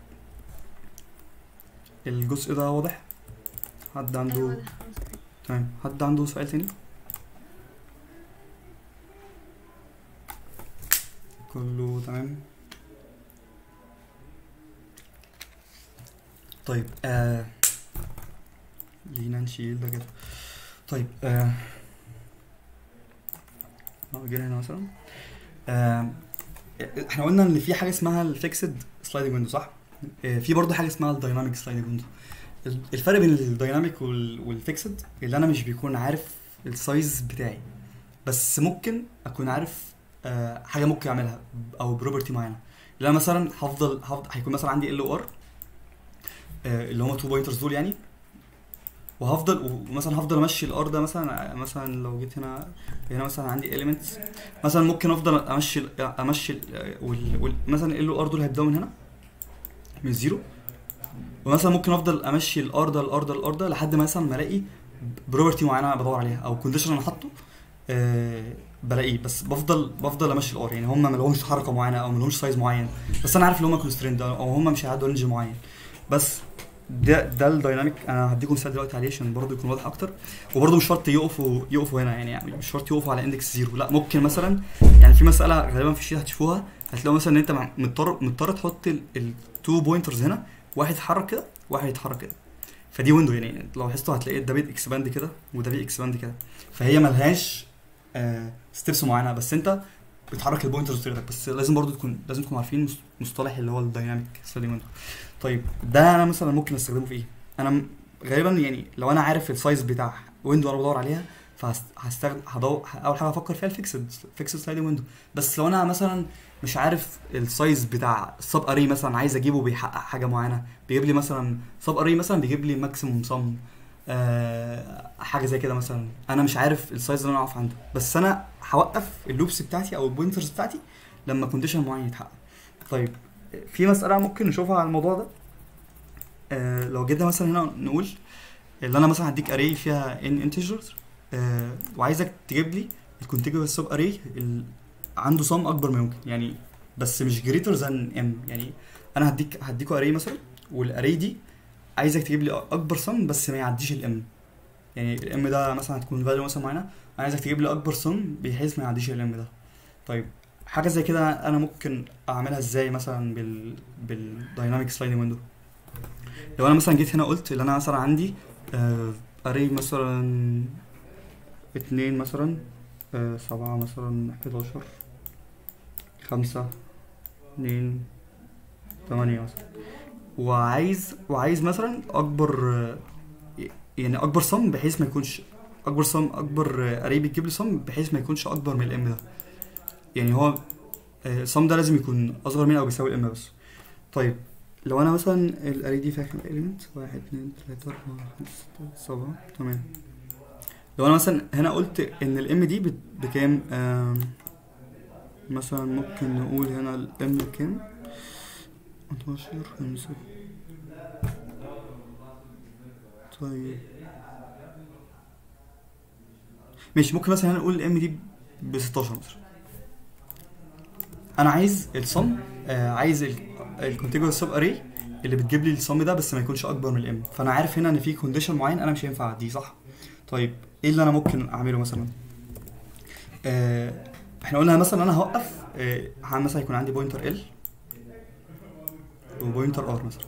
الجزء ده واضح حد عنده أيوة ده خلاص كده. تمام حد عنده سؤال تاني كله تمام طيب آه لينا نشيل ده كده طيب آه اه جينا هنا مثلا آه احنا قلنا ان في حاجه اسمها الفيكسد سلايدنج ويندو صح؟ آه في برضه حاجه اسمها الدايناميك سلايدنج ويندو الفرق بين الدايناميك والفيكسد اللي انا مش بيكون عارف السايز بتاعي بس ممكن اكون عارف آه حاجه ممكن اعملها او بروبرتي معينه اللي انا مثلا هفضل هفضل هيكون مثلا عندي ال او ار اللي هم تو بوينترز دول يعني وهفضل ومثلا هفضل امشي الار ده مثلا مثلا لو جيت هنا هنا مثلا عندي اليمنتس مثلا ممكن افضل امشي امشي ال- وال وال مثلا ال ار دول هيبداوا من هنا من زيرو ومثلا ممكن افضل امشي الار ده الار ده الار ده لحد مثلا ما الاقي بروبرتي معينه انا بدور عليها او كونديشن انا حاطه آه بلاقيه بس بفضل بفضل امشي الار يعني هم ما لهمش حركه معينه او ما لهمش سايز معين بس انا عارف ان هم كونستريند او هم مش هيعدوا رينج معين بس ده ده الدايناميك انا هديكم مثال دلوقتي عليه عشان برضه يكون واضح اكتر وبرضه مش شرط يقفوا يقفوا هنا يعني, يعني مش شرط يقفوا على اندكس زيرو لا ممكن مثلا يعني في مساله غالبا في الشيت هتشوفوها هتلاقوا مثلا ان انت مع- مضطر مضطر تحط التو بوينترز هنا واحد يتحرك كده واحد يتحرك كده فدي ويندو يعني لو لاحظتوا هتلاقي ده بيت اكسباند كده وده بيت اكسباند كده فهي ملهاش ستيبس معينه بس انت بتحرك البوينترز بتاعتك بس لازم برضو تكون لازم تكونوا عارفين مص- مصطلح اللي هو الدايناميك سلايدنج ويندو طيب ده انا مثلا ممكن استخدمه في ايه انا م- غالبا يعني لو انا عارف السايز بتاع ويندو انا بدور عليها فهستخدم هدور اول حاجه افكر فيها الفيكسد فيكسد سلايدنج ويندو بس لو انا مثلا مش عارف السايز بتاع السب اري مثلا عايز اجيبه بيحقق حاجه معينه بيجيب لي مثلا سب اري مثلا بيجيب لي ماكسيموم صم آه حاجه زي كده مثلا انا مش عارف السايز اللي انا اقف عنده بس انا هوقف اللوبس بتاعتي او البوينترز بتاعتي لما كونديشن معين يتحقق طيب في مساله ممكن نشوفها على الموضوع ده آه لو جينا مثلا هنا نقول اللي انا مثلا هديك اري فيها ان انتجرز آه وعايزك تجيب لي الكونتيجوس سب اري عنده صم اكبر ما يمكن يعني بس مش جريتر ذان ام يعني انا هديك هديكوا اري مثلا والاري دي عايزك تجيب لي اكبر صم بس ما يعديش الام يعني الام ده مثلا هتكون فاليو مثلا معينه انا عايزك تجيب لي اكبر صم بحيث ما يعديش الام ده طيب حاجه زي كده انا ممكن اعملها ازاي مثلا بال بالدايناميك سلايدنج ويندو لو انا مثلا جيت هنا قلت ان انا مثلا عندي اري مثلا اتنين مثلا آه، سبعة مثلا حداشر خمسة اتنين تمانية مثلا وعايز وعايز مثلا أكبر آه، يعني أكبر صم بحيث ما يكونش أكبر صم أكبر آه، أري بتجيب لي صم بحيث ما يكونش أكبر من الإم ده يعني هو آه، الصم ده لازم يكون أصغر من أو بيساوي الإم بس طيب لو أنا مثلا الأري دي فيها كام إيليمنت واحد اتنين تلاتة أربعة خمسة ستة سبعة تمام لو انا مثلا هنا قلت ان الام دي بت- بكام آم، مثلا ممكن نقول هنا الام كام 12 خمسة طيب ماشي ممكن مثلا هنا نقول الام دي ب 16 مثلا انا عايز الصم آه عايز الكونتيجوس سب اري اللي بتجيب لي الصم ده بس ما يكونش اكبر من الام فانا عارف هنا ان في كونديشن معين انا مش هينفع اعديه صح طيب ايه اللي انا ممكن اعمله مثلا آه احنا قلنا مثلا انا هوقف آه ه- مثلا يكون عندي بوينتر ال وبوينتر ار مثلا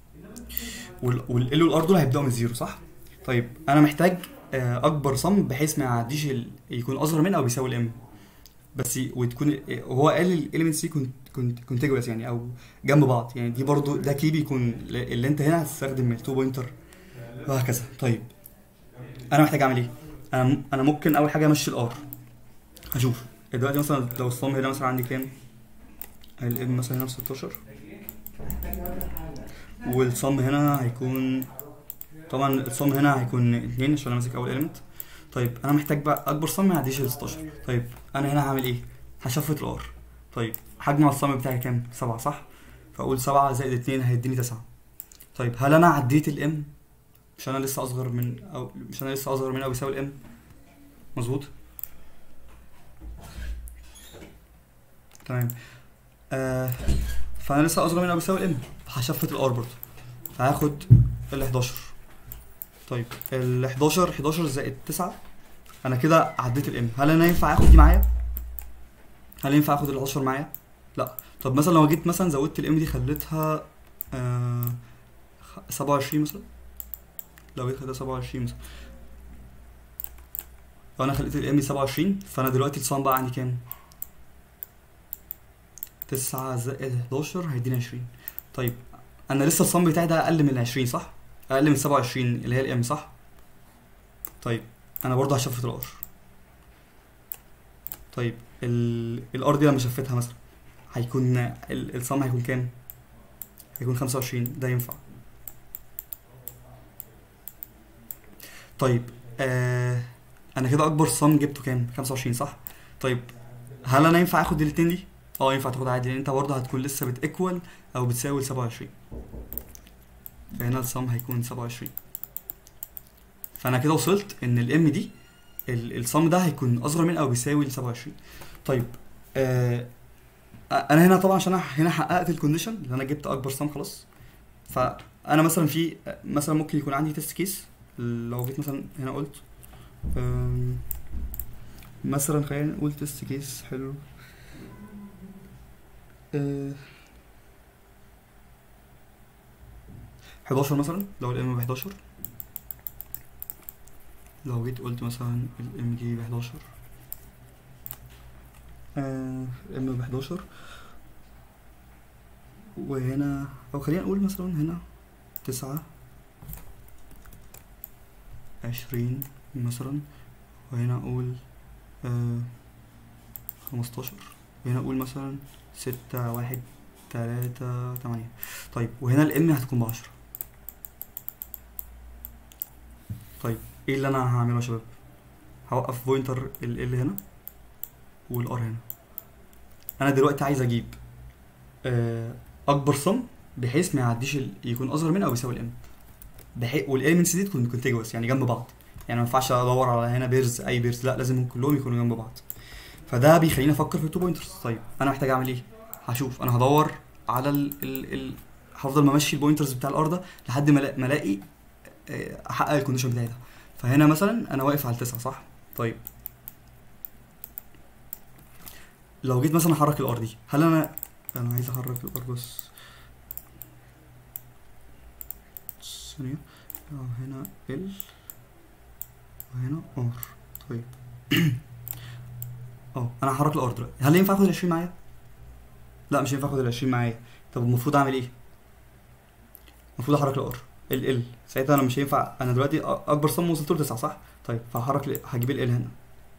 والال والار دول هيبداوا من زيرو صح طيب انا محتاج آه اكبر صم بحيث ما يعديش ال... يكون اصغر من او بيساوي الام بس ي- وتكون وهو قال الاليمنتس دي كنت كونتيجوس يعني او جنب بعض يعني دي برضو ده كي بيكون ل- اللي انت هنا هتستخدم التو بوينتر وهكذا طيب انا محتاج اعمل ايه انا م- انا ممكن اول حاجه امشي الار هشوف دلوقتي مثلا لو الصم هنا مثلا عندي كام الام مثلا هنا ب 16 والصم هنا هيكون طبعا الصم هنا هيكون اتنين عشان انا ماسك اول اليمنت طيب انا محتاج بقى اكبر صم ما يعديش ال 16 طيب انا هنا هعمل ايه هشفت الار طيب هجمع الصم بتاعي كام سبعة صح فاقول سبعة زائد اتنين هيديني تسعة طيب هل انا عديت الام مش انا لسه اصغر من او مش انا لسه اصغر من او بيساوي الام مظبوط تمام آه فانا لسه اصغر من او بيساوي الام هشفت الار برضه فهاخد ال 11 طيب ال 11 11 زائد 9 انا كده عديت الام هل انا ينفع اخد دي معايا هل ينفع اخد ال 11 معايا لا طب مثلا لو جيت مثلا زودت الام دي خليتها آه سبعة وعشرين مثلا لو جيت خليتها سبعة وعشرين مثلا لو انا خليت الام سبعة وعشرين فانا دلوقتي الصم بقى عندي كام تسعة زائد 11 هيديني 20 طيب انا لسه الصم بتاعي ده اقل من 20 صح اقل من 27 اللي هي الام صح طيب انا برضه هشفت الار طيب ال الار دي لما شفتها مثلا هيكون ال- الصم هيكون كام هيكون 25 ده ينفع طيب آه انا كده اكبر صم جبته كام 25 صح طيب هل انا ينفع اخد الاتنين دي اه ينفع تاخد عادي لان انت برضه هتكون لسه بتيكوال او بتساوي 27 فهنا الصم هيكون 27 فانا كده وصلت ان الام دي ال- الصم ده هيكون اصغر من او بيساوي ل 27 طيب آه انا هنا طبعا عشان انا هنا حققت الكونديشن اللي انا جبت اكبر صم خلاص فانا مثلا في مثلا ممكن يكون عندي تيست كيس لو جيت مثلا هنا قلت آم، مثلا خلينا نقول تيست كيس حلو آه، 11 مثلا لو الام ب 11 لو جيت قلت مثلا الام دي ب 11 الام ب 11 وهنا او خلينا نقول مثلا هنا تسعة عشرين مثلا وهنا اقول آه خمستاشر وهنا اقول مثلا ستة واحد تلاتة تمانية طيب وهنا الام هتكون بعشرة طيب ايه اللي انا هعمله يا شباب هوقف بوينتر ال ال هنا والار هنا انا دلوقتي عايز اجيب آه، اكبر صم بحيث ما يعديش ال... يكون اصغر من او يساوي الام بحيث والاليمنتس دي تكون كونتيجوس يعني جنب بعض يعني ما ينفعش ادور على هنا بيرز اي بيرز لا لازم كلهم يكونوا جنب بعض فده بيخليني افكر في التو بوينترز طيب انا محتاج اعمل ايه هشوف انا هدور على ال ال ال هفضل ممشي البوينترز بتاع الار ده لحد ما ألاقي- ما الاقي آه، احقق الكونديشن بتاعي ده فهنا مثلا انا واقف على التسعة صح طيب لو جيت مثلا احرك الار دي هل انا انا عايز احرك الار بس ثانية اه هنا ال وهنا ار طيب اه انا هحرك الار دلوقتي هل ينفع اخد ال 20 معايا؟ لا مش ينفع اخد ال 20 معايا طب المفروض اعمل ايه؟ المفروض احرك الار ال ال ساعتها انا مش هينفع انا دلوقتي أ- اكبر صم وصلت له 9 صح؟ طيب فهحرك ال- هجيب ال ال هنا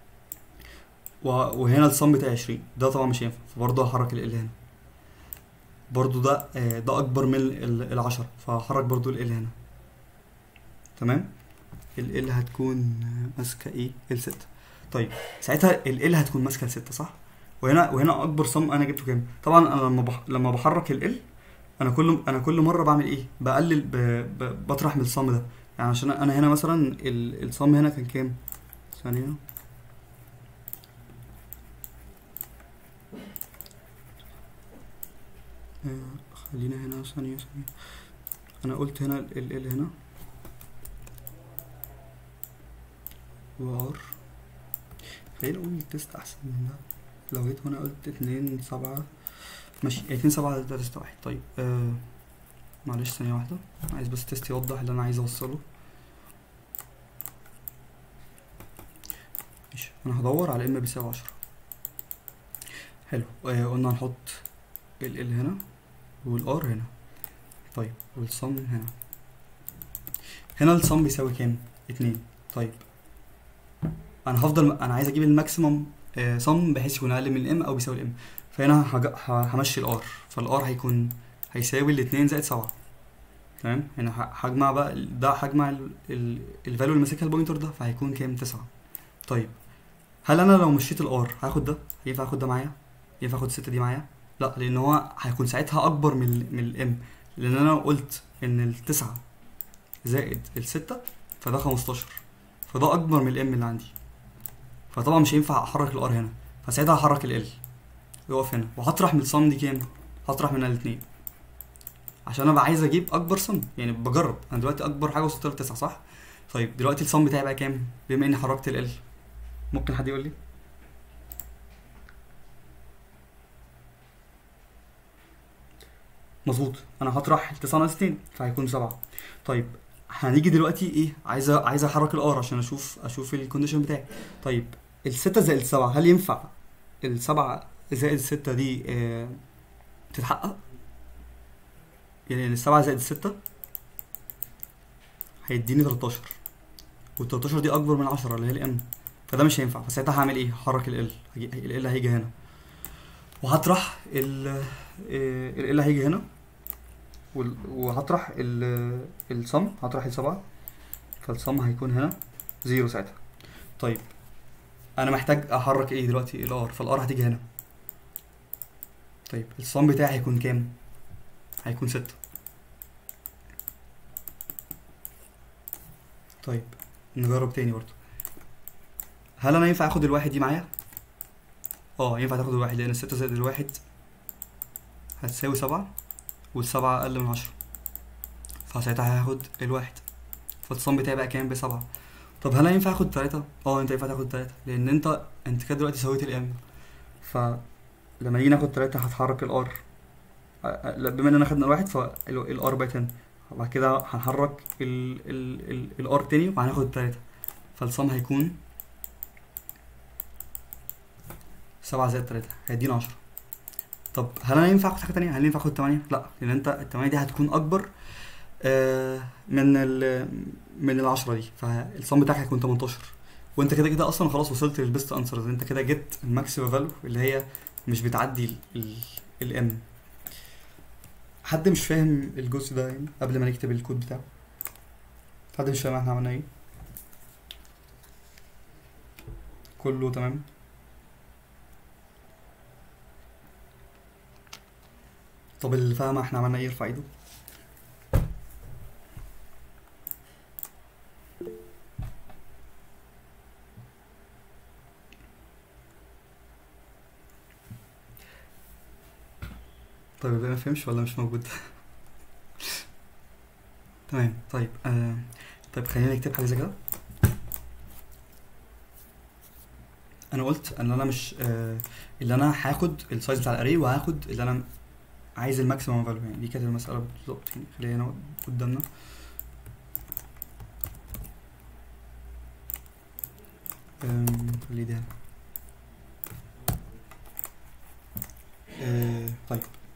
و- وهنا الصم بتاعي 20 ده طبعا مش هينفع فبرضه هحرك ال ال هنا برضه ده آه، ده اكبر من ال 10 فهحرك برضه ال ال هنا تمام ال ال هتكون آه، ماسكه ايه ال 6 طيب ساعتها ال ال هتكون ماسكه ال 6 صح وهنا وهنا اكبر صم انا جبته كام طبعا انا لما بح... لما بحرك ال ال انا كل انا كل مره بعمل ايه بقلل ب... ب... بطرح من الصم ده يعني عشان انا هنا مثلا ال... الصم هنا كان كام ثانيه آه، خلينا هنا ثانية ثانية أنا قلت هنا ال ال هنا وار خلينا نقول التست أحسن من ده لو جيت هنا قلت اتنين سبعة ماشي اتنين سبعة تلاتة ستة واحد طيب آه معلش ثانية واحدة عايز بس تيست يوضح اللي أنا عايز أوصله ماشي أنا هدور على إما بيساوي عشرة حلو آه قلنا هنحط ال ال هنا والار هنا طيب والصم هنا هنا الصم بيساوي كام اتنين طيب انا هفضل انا عايز اجيب الماكسيمم آه، صم بحيث يكون اقل من الام او بيساوي الام فهنا هج- ه- همشي الار فالار هيكون هيساوي الاتنين زائد سبعة تمام هنا ه- هجمع بقى ال- ده هجمع الفاليو اللي ماسكها البوينتر ده فهيكون كام تسعة طيب هل انا لو مشيت الار هاخد ده ينفع اخد ده معايا ينفع اخد الستة دي معايا لا لان هو هيكون ساعتها اكبر من ال من الام لان انا قلت ان التسعة زائد الستة فده خمستاشر فده اكبر من الام اللي عندي فطبعا مش هينفع احرك الار هنا فساعتها هحرك ال يقف هنا وهطرح من الصم دي كام هطرح منها الاتنين عشان انا بقى عايز اجيب اكبر صم يعني بجرب انا دلوقتي اكبر حاجه وصلت له 9 صح طيب دلوقتي الصم بتاعي بقى كام بما اني حركت ال ممكن حد يقول لي مظبوط انا هطرح 9 ناقص 2 فهيكون 7 طيب هنيجي دلوقتي ايه عايز أ- عايز احرك الار عشان اشوف اشوف الكونديشن بتاعي طيب ال6 زائد ال7 هل ينفع ال7 زائد ال6 دي آه تتحقق يعني ال7 زائد ال6 هيديني 13 وال13 دي اكبر من 10 اللي هي الام فده مش هينفع فساعتها هعمل ايه هحرك ال ال هيجي هنا وهطرح ال ال هيجي هنا وال- وهطرح ال الصم هطرح السبعة فالصم هيكون هنا زيرو ساعتها طيب انا محتاج احرك ايه دلوقتي الار فالار هتيجي هنا طيب الصم بتاعي هيكون كام هيكون ستة طيب نجرب تاني برضه هل انا ينفع اخد الواحد دي معايا اه ينفع تاخد الواحد لان الستة زائد الواحد هتساوي سبعة والسبعة أقل من عشرة فساعتها هاخد الواحد فالصم بتاعي بقى كام بسبعة طب هل ينفع اخد تلاتة؟ اه انت ينفع تاخد تلاتة لأن انت انت كده دلوقتي سويت الام فلما نيجي ناخد تلاتة هتحرك الار لا بما اننا خدنا الواحد فالار بقت هنا وبعد كده هنحرك الار تاني وهناخد التلاتة فالصم هيكون سبعة زائد تلاتة هيدينا عشرة طب هل انا ينفع اخد حاجه تانية هل ينفع اخد 8 لا لان انت ال 8 دي هتكون اكبر آه من ال من ال 10 دي فالصم بتاعك هيكون 18 وانت كده كده اصلا خلاص وصلت للبيست انسرز انت كده جبت الماكسيمم فاليو اللي هي مش بتعدي الام حد مش فاهم الجزء ده يعني قبل ما نكتب الكود بتاعه حد مش فاهم احنا عملنا ايه كله تمام طب اللي فاهم احنا عملنا ايه يرفع ايده طيب يبقى ما فهمش ولا مش موجود تمام طيب آه طيب خلينا نكتب حاجه زي كده انا قلت ان انا مش آه اللي انا هاخد السايز بتاع الاري وهاخد اللي انا عايز الماكسيمم فاليو يعني دي كانت المسألة بالظبط يعني خلينا هنا قدامنا أم، خلي ده هنا. أه، طيب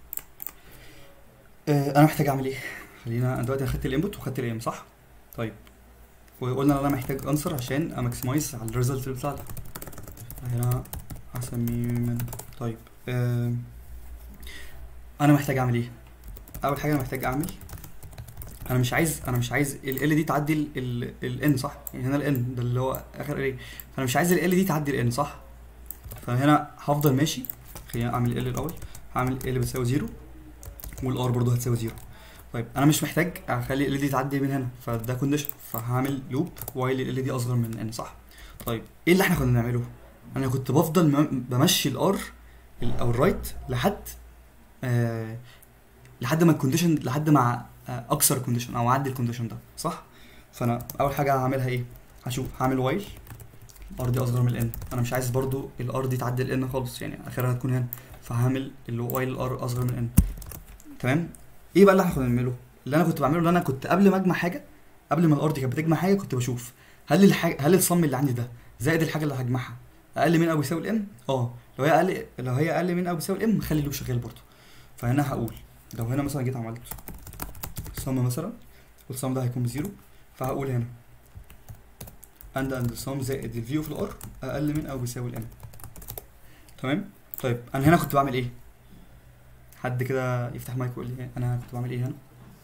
أه، انا محتاج اعمل ايه خلينا انا دلوقتي اخدت الانبوت وخدت الايم صح طيب وقلنا ان انا محتاج انسر عشان اماكسمايز على الريزلت بتاعتي هنا هسميه من طيب أم، انا محتاج اعمل ايه اول حاجه انا محتاج اعمل انا مش عايز انا مش عايز ال ال دي تعدي ال ان صح يعني هنا ال ده اللي هو اخر اري فانا مش عايز ال ال دي تعدي ال ان صح فانا هنا هفضل ماشي خلينا اعمل ال الاول هعمل ال بتساوي زيرو والار برضو هتساوي زيرو طيب انا مش محتاج اخلي ال دي تعدي من هنا فده كونديشن فهعمل لوب وايل ال دي اصغر من ان صح طيب ايه اللي احنا كنا بنعمله انا كنت بفضل م- بمشي الار او الرايت لحد آه لحد ما الكونديشن لحد ما آه اكسر الكونديشن او اعدي الكونديشن ده صح فانا اول حاجه هعملها ايه هشوف هعمل وايل الار دي اصغر من الان انا مش عايز برضو الار دي تعدي الان خالص يعني اخرها هتكون هنا فهعمل اللي هو وايل الار اصغر من الان تمام ايه بقى اللي احنا كنا بنعمله اللي انا كنت بعمله اللي انا كنت قبل ما اجمع حاجه قبل ما الار دي كانت بتجمع حاجه كنت بشوف هل الحاجه هل الصم اللي عندي ده زائد الحاجه اللي هجمعها اقل من او يساوي الام اه لو هي اقل لو هي اقل من او يساوي الام خلي اللوب شغال برضه فهنا هقول لو هنا مثلا جيت عملت صم مثلا والصم ده هيكون بزيرو فهقول هنا اند اند الصم زائد الفيو في الار اقل من او بيساوي الام تمام طيب انا هنا كنت بعمل ايه حد كده يفتح مايك ويقول لي انا كنت بعمل ايه هنا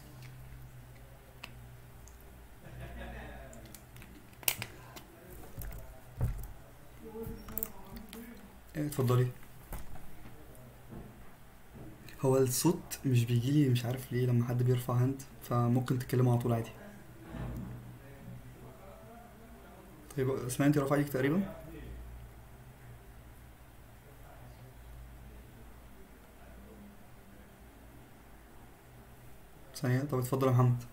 إيه، اتفضلي هو الصوت مش بيجيلي مش عارف ليه لما حد بيرفع هاند فممكن تتكلموا على طول عادي طيب اسمعي انت رافعه ايدك تقريبا ثانية طب اتفضل يا محمد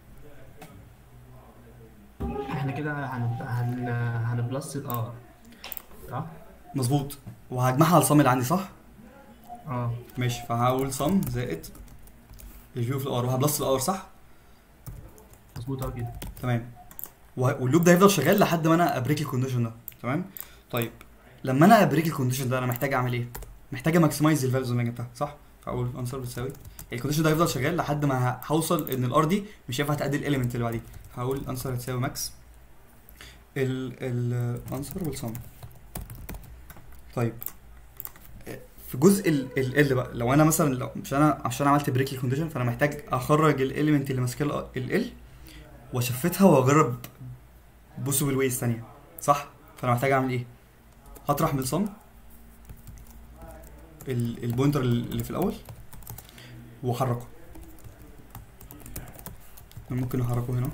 احنا كده هن هن هنبلس الار صح؟ مظبوط وهجمعها على الصم اللي عندي صح؟ اه ماشي فهقول صم زائد الفيو في الار وهبلس الار صح مظبوط أوي كده تمام وه- واللوب ده هيفضل شغال لحد ما انا ابريك الكونديشن ده تمام طيب لما انا ابريك الكونديشن ده انا محتاج اعمل ايه محتاج اماكسمايز الفاليوز اللي بتاعها صح فاقول انسر بتساوي الكونديشن ده هيفضل شغال لحد ما ه- هوصل ان الار دي مش هينفع تعدي الاليمنت اللي بعديه هقول انسر هتساوي ماكس ال ال انسر والسم طيب في جزء ال ال بقى لو انا مثلا لو مش انا عشان عملت بريك الكونديشن فانا محتاج اخرج الاليمنت اللي ماسكه ال ال واشفتها واجرب بوسيبل ويز ثانيه صح فانا محتاج اعمل ايه هطرح من الصم ال- البوينتر اللي في الاول واحركه ممكن احركه هنا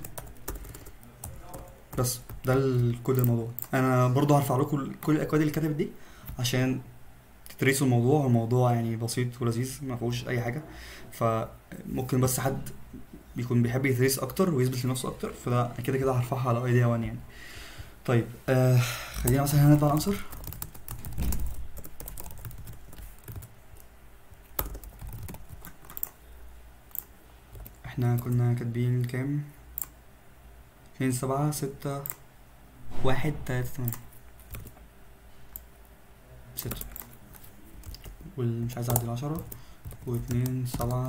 بس ده ال- كل الموضوع انا برضو هرفع لكم ال- كل الاكواد اللي كتبت دي عشان تدرسوا الموضوع الموضوع يعني بسيط ولذيذ ما فيهوش اي حاجه فممكن بس حد بيكون بيحب يدرس اكتر ويثبت لنفسه اكتر فده أنا كده كده هرفعها على ايديا 1 يعني طيب آه خلينا مثلا هنا نطبع العنصر احنا كنا كاتبين كام اتنين سبعة ستة واحد تلاتة تمانية ستة والمش عايز اعدي العشرة واتنين سبعة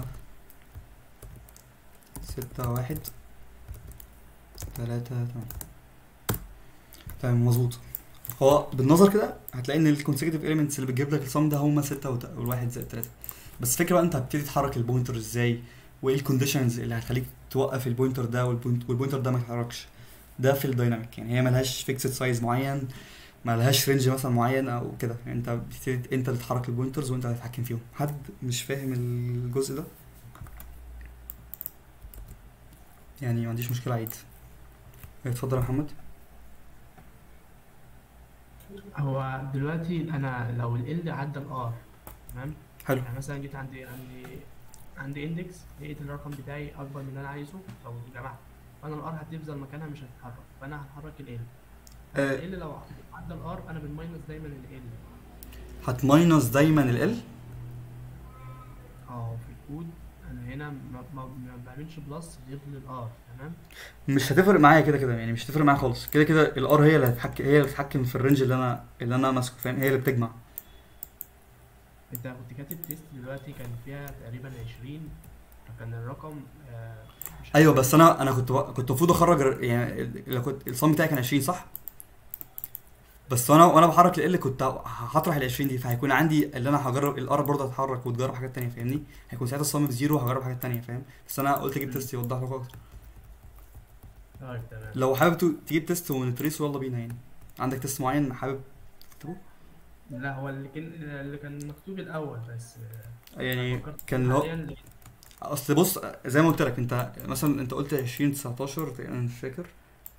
ستة واحد تلاتة تمام تمام مظبوط هو بالنظر كده هتلاقي ان الكونسيكتيف اليمنتس اللي بتجيب لك الصم ده هما ستة وت- والواحد زائد تلاتة بس الفكرة بقى انت هتبتدي تحرك البوينتر ازاي وايه الكونديشنز اللي هتخليك توقف البوينتر ده والبوينت والبوينتر ده ما يتحركش ده في الدايناميك يعني هي ملهاش فيكسد سايز معين ملهاش رينج مثلا معين او كده يعني انت بتبتدي انت اللي تحرك البوينترز وانت اللي تتحكم فيهم حد مش فاهم الجزء ده يعني ما عنديش مشكلة عيد اتفضل يا محمد هو دلوقتي انا لو ال L عدى ال R تمام حلو يعني مثلا جيت عندي عندي عندي اندكس لقيت الرقم بتاعي اكبر من اللي انا عايزه لو جمعت فانا الار هتفضل مكانها مش هتتحرك فانا هتحرك ال L آه. ال L لو عدى ال R انا بالماينس دايما ال L هتماينس دايما ال ال اه في الكود انا هنا ما, ما, ما بعملش بلس غير للار تمام مش هتفرق معايا كده كده يعني مش هتفرق معايا خالص كده كده الار هي اللي هتحكم هي اللي هتتحكم في الرينج اللي انا اللي انا ماسكه فاهم هي اللي بتجمع انت كنت كاتب تيست دلوقتي كان فيها تقريبا 20 فكان الرقم آه مش ايوه عارف. بس انا انا كنت كنت المفروض اخرج ال- يعني ال- لو كنت الصم بتاعي كان 20 صح بس وانا وانا بحرك ال كنت هطرح ال 20 دي فهيكون عندي اللي انا هجرب الار برضه هتتحرك وتجرب حاجات تانية فاهمني هيكون ساعتها الصم بزيرو وهجرب حاجات تانية فاهم بس انا قلت اجيب تيست يوضح لك اكتر طيب تمام لو حابب تو- تجيب تيست ونتريسه يلا بينا يعني عندك تيست معين حابب تكتبه لا هو اللي كان اللي كان مكتوب الاول بس آه، يعني فكرت كان اللي هو حاليا لقيت- اصل بص زي ما قلت لك انت مثلا انت قلت 20 19 تقريباً، انا مش فاكر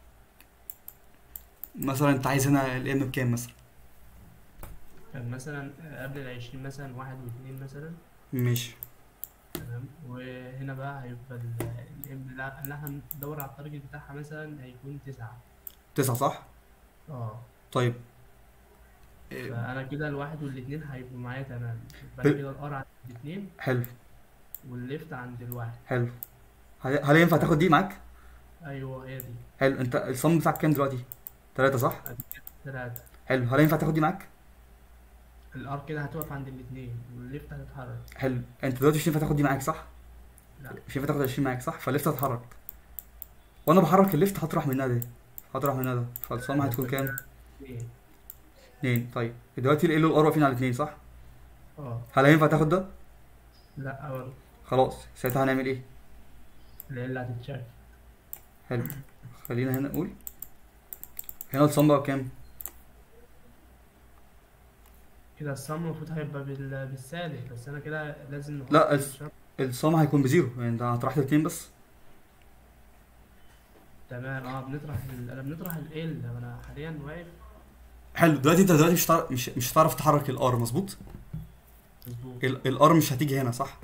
مثلا انت عايز هنا الام بكام مثلا كان مثلا آه، قبل ال 20 مثلا واحد واثنين مثلا ماشي تمام وهنا بقى هيبقى ال- الام اللي اللي احنا هندور على التارجت بتاعها مثلا هيكون تسعة تسعة صح اه طيب إيه، فانا كده الواحد والاثنين هيبقوا معايا تمام يبقى ب- أنا كده الار عند الاثنين حلو والليفت عند الواحد حلو هل هل ينفع تاخد دي معاك ايوه هي دي حلو انت الصم بتاعك كام دلوقتي ثلاثة صح ثلاثة حلو هل ينفع تاخد دي معاك الار كده هتقف عند الاثنين والليفت هتتحرك حلو انت دلوقتي مش ينفع تاخد دي معاك صح لا مش ينفع تاخد 20 معاك صح فالليفت هتتحرك وانا بحرك الليفت هطرح منها دي هطرح منها ده فالصم هتكون كام اثنين اتنين طيب دلوقتي ال والار واقفين على اتنين صح اه هل هينفع تاخد ده لا برضه خلاص ساعتها هنعمل ايه اللي هتتشاف حلو خلينا هنا نقول هنا الصم بقى بكام كده الصم المفروض هيبقى بال... بالسالب بس انا كده لازم نحط لا، الس- الشرط. الصم هيكون بزيرو يعني انت هطرحت اتنين بس تمام اه بنطرح ال... انا بنطرح ال انا حاليا واقف حلو دلوقتي انت دلوقتي مش هتعرف مش مش هتعرف تحرك الار مظبوط مظبوط الار مش هتيجي هنا صح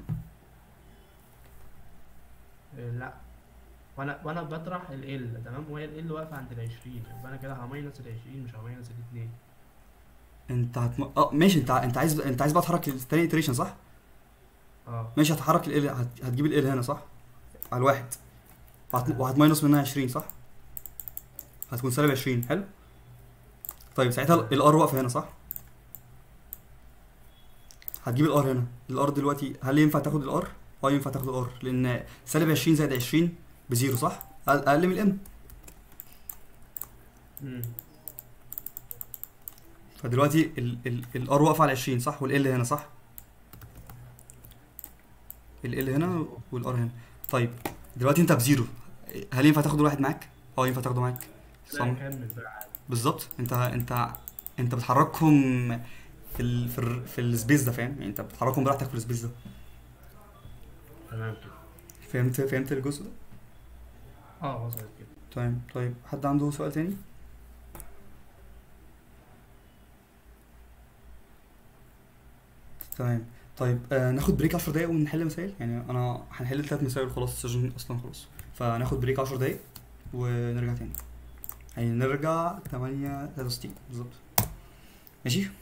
آه، لا وانا وانا بطرح ال تمام وهي ال واقفه عند ال 20 يبقى انا كده هماينس ال 20 مش هماينس الاثنين انت هتم... اه ماشي انت ع- انت عايز انت عايز بقى تحرك التاني iteration صح اه ماشي هتحرك ال هت... هتجيب ال هنا صح على الواحد وهت... وهتماينس منها 20 صح هتكون سالب 20 حلو طيب ساعتها الار واقفه هنا صح هتجيب الار هنا الار دلوقتي هل ينفع تاخد الار اه ينفع تاخد الار لان سالب 20 زائد 20 بزيرو صح أقل- اقل من الام مم. فدلوقتي الار واقفه على 20 صح والال هنا صح ال هنا والار هنا طيب دلوقتي انت بزيرو هل ينفع تاخد الواحد معاك اه ينفع تاخده معاك لا صم كمل بقى عادي. بالظبط انت انت انت بتحركهم في ال في, ال في السبيس ده فاهم يعني انت بتحركهم براحتك في السبيس ده تمام كده فهمت فهمت الجزء ده اه وصلت كده تمام طيب حد عنده سؤال تاني تمام طيب آه ناخد بريك 10 دقايق ونحل مسائل يعني انا هنحل ثلاث مسائل خلاص السيشن اصلا خلاص فناخد بريك 10 دقايق ونرجع تاني يعني نرجع 8 63 بالظبط ماشي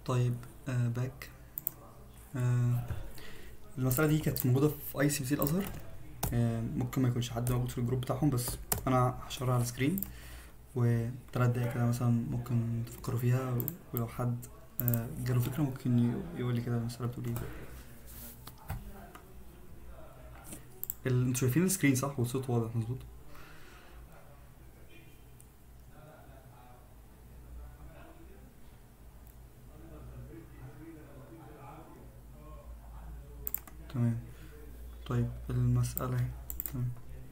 طيب آه باك آه المسألة دي كانت موجودة في اي سي بي سي الازهر آه ممكن ما يكونش حد موجود في الجروب بتاعهم بس انا هشرها على السكرين وثلاث دقايق كده مثلا ممكن تفكروا فيها ولو حد آه جاله فكرة ممكن ي- يقول لي كده المسألة بتقول ايه ال- انتوا شايفين السكرين صح والصوت واضح مظبوط تمام طيب المسألة اهي تمام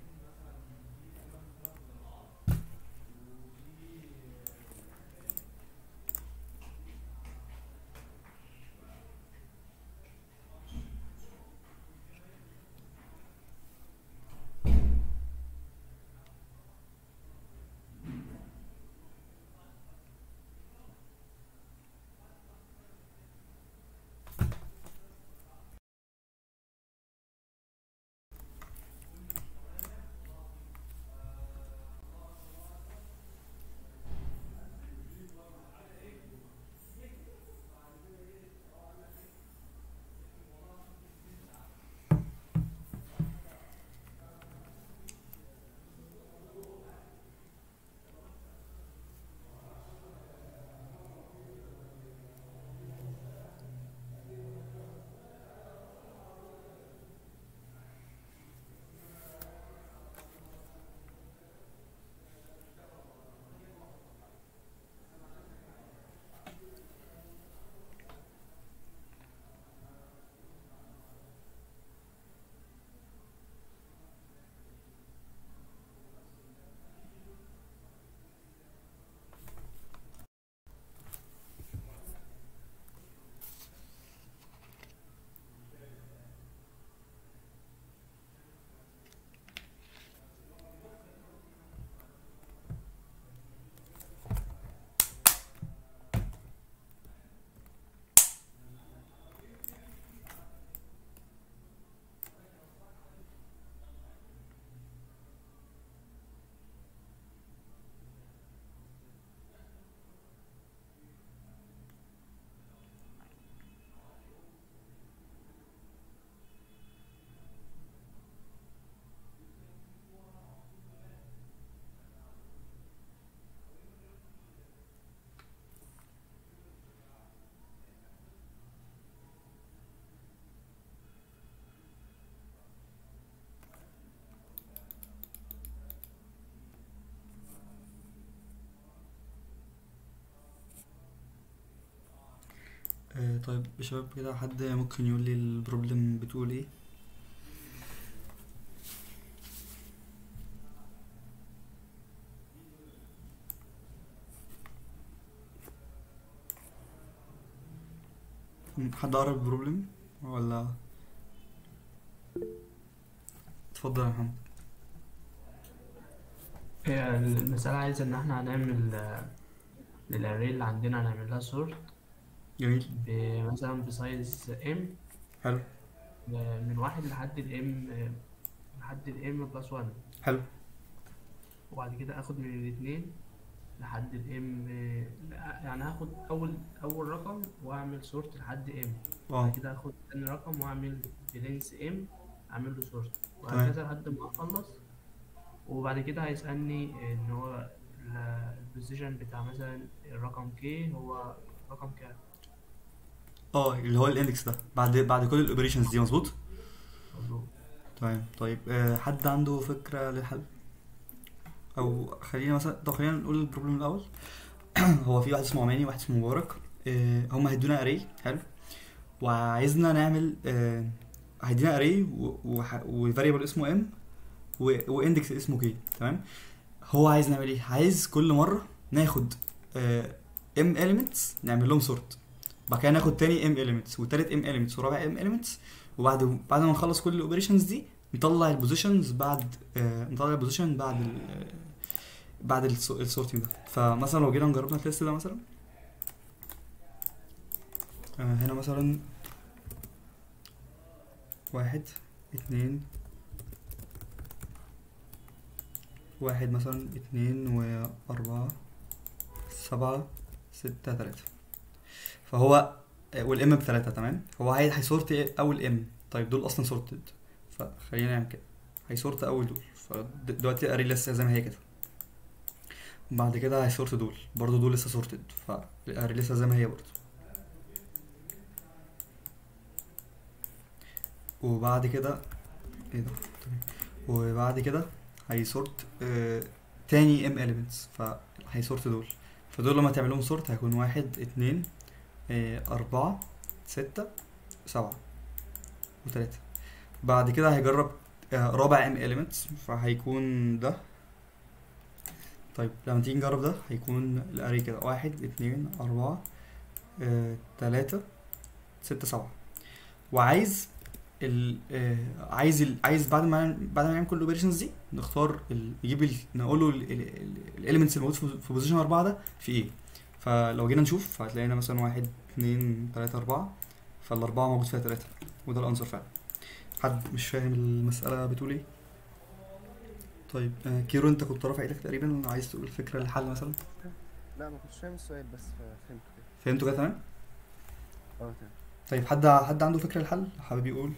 آه طيب يا شباب كده حد ممكن يقول لي البروبلم بتقول ايه مم، حد قرب البروبلم ولا اتفضل يا محمد هي المسألة عايزة إن إحنا هنعمل الأري اللي عندنا هنعمل لها سورت جميل مثلا بسايز ام حلو من واحد لحد الام لحد الام بلس 1 حلو وبعد كده اخد من الاثنين لحد الام يعني هاخد اول اول رقم واعمل سورت لحد ام اه بعد كده اخد تاني رقم واعمل بلينس ام اعمل له سورت وهكذا لحد ما اخلص وبعد كده هيسألني ان هو البوزيشن بتاع مثلا الرقم كي هو رقم كام اه اللي هو الاندكس ده بعد بعد كل الاوبريشنز دي مظبوط مظبوط تمام طيب آه، حد عنده فكرة للحل او خلينا مثلا طب خلينا نقول البروبلم الاول هو في واحد اسمه عماني وواحد اسمه مبارك آه، هما هيدونا اري حلو وعايزنا نعمل آه، هيدينا اري وفاريبل اسمه ام واندكس اسمه كي تمام هو عايز نعمل ايه عايز كل مره ناخد ام اليمنتس نعمل لهم سورت بعد كده ناخد تاني ام اليمنتس وتالت ام اليمنتس ورابع ام اليمنتس وبعد بعد ما نخلص كل الاوبريشنز دي نطلع البوزيشنز بعد آه نطلع البوزيشن بعد ال آه، بعد السورتنج ده فمثلا لو جينا جربنا التيست ده مثلا آه هنا مثلا واحد اتنين واحد مثلا اتنين وأربعة سبعة ستة تلاتة فهو والام بثلاثة تمام هو هي هيسورت إيه؟ اول ام طيب دول اصلا سورتد فخلينا نعمل كده هيسورت اول دول فدلوقتي الاري لسه زي ما هي كده بعد كده هيسورت دول برضو دول لسه سورتد فالاري لسه زي ما هي برضو وبعد كده ايه ده تمام. وبعد كده هيسورت آه تاني ام elements فهيسورت دول فدول لما تعملهم سورت هيكون واحد اتنين آه أربعة ستة سبعة وتلاتة بعد كده هيجرب آه رابع ام elements فهيكون ده طيب لما تيجي نجرب ده هيكون الاري كده واحد اتنين أربعة آه تلاتة ستة سبعة وعايز ال آه عايز ال عايز بعد ما بعد ما نعمل كل الاوبريشنز دي نختار ال نجيب ال نقول له الاليمنتس الموجود في في بوزيشن أربعة ده في ايه فلو جينا نشوف هتلاقينا مثلا واحد اتنين تلاتة أربعة فالأربعة موجود فيها تلاتة وده الأنسر فعلا حد مش فاهم المسألة بتقول ايه طيب آه كيرو انت كنت رافع ايدك تقريبا عايز تقول فكرة للحل مثلا لا ما كنتش فاهم السؤال بس فهمته كده فهمتوا كده تمام اه تمام طيب حد حد عنده فكرة للحل حابب يقول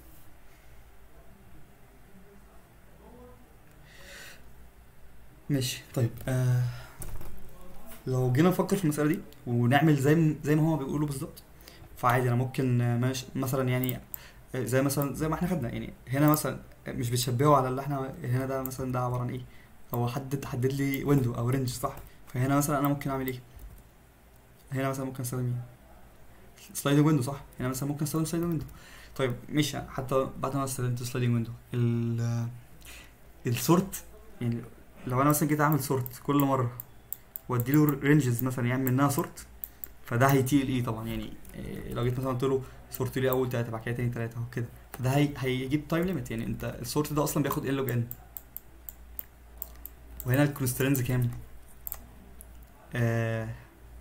ماشي طيب آه لو جينا نفكر في المسألة دي ونعمل زي م- زي ما هو بيقولوا بالظبط فعادي انا ممكن آه، ماش مثلا يعني آه، زي مثلا زي ما احنا خدنا يعني هنا مثلا مش بتشبهه على اللي احنا هنا ده مثلا ده عبارة عن ايه هو حدد حدد لي ويندو او رينج صح فهنا مثلا انا ممكن اعمل ايه هنا مثلا ممكن استخدم ايه سلايدنج ويندو صح هنا مثلا ممكن استخدم سلايدنج ويندو طيب ماشي حتى بعد ما استخدمت سلايدنج ويندو ال السورت يعني لو انا مثلا جيت اعمل سورت كل مره وادي له رينجز مثلا يعمل منها سورت فده هيتيل ايه طبعا يعني إيه لو جيت مثلا قلت له سورت لي اول تلاته بعد كده تاني تلاته وكده فده هي هيجيب تايم ليميت يعني انت السورت ده اصلا بياخد ان لوج ان وهنا الكونسترينز كام؟ آه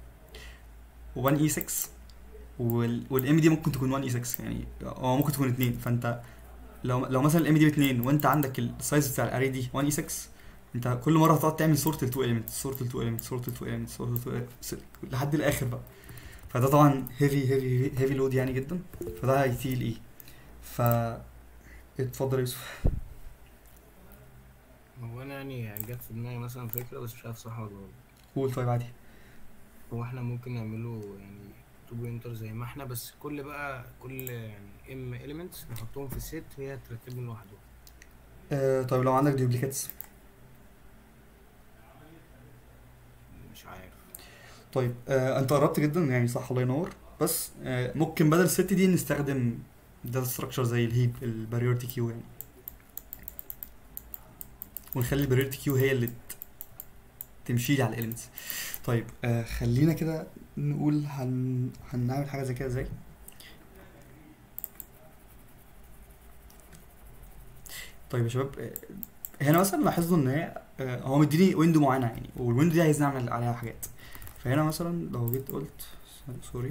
1 اي 6 والام دي ممكن تكون 1 اي 6 يعني هو ممكن تكون اتنين فانت لو لو مثلا الام دي باتنين وانت عندك السايز بتاع الاري دي 1 اي 6 انت كل مره هتقعد تعمل سورت ل 2 اليمنتس سورت ل 2 اليمنتس سورت ل 2 اليمنتس سورت ل 2 elements، لحد الاخر بقى فده طبعا هيفي هيفي هيفي لود يعني جدا فده هيتيل ايه ف اتفضل يا يوسف هو انا يعني جت في دماغي مثلا فكرة بس مش عارف صح ولا غلط قول طيب عادي هو احنا ممكن نعمله يعني تو بوينتر زي ما احنا بس كل بقى كل يعني ام اليمنتس نحطهم في الست وهي ترتبهم لوحدهم آه طيب لو عندك دوبليكيتس مش عارف طيب آه انت قربت جدا يعني صح الله ينور بس آه ممكن بدل الست دي نستخدم داتا ستراكشر زي الهيب البريورتي كيو يعني ونخلي البريورتي كيو هي اللي ت- تمشي لي على الاليمنتس طيب آه خلينا كده نقول هن... هنعمل حاجه زي كده ازاي طيب يا شباب آه، هنا مثلا لاحظوا ان هي آه، هو مديني ويندو معينه يعني والويندو دي عايز نعمل عليها حاجات فهنا مثلا لو جيت قلت سوري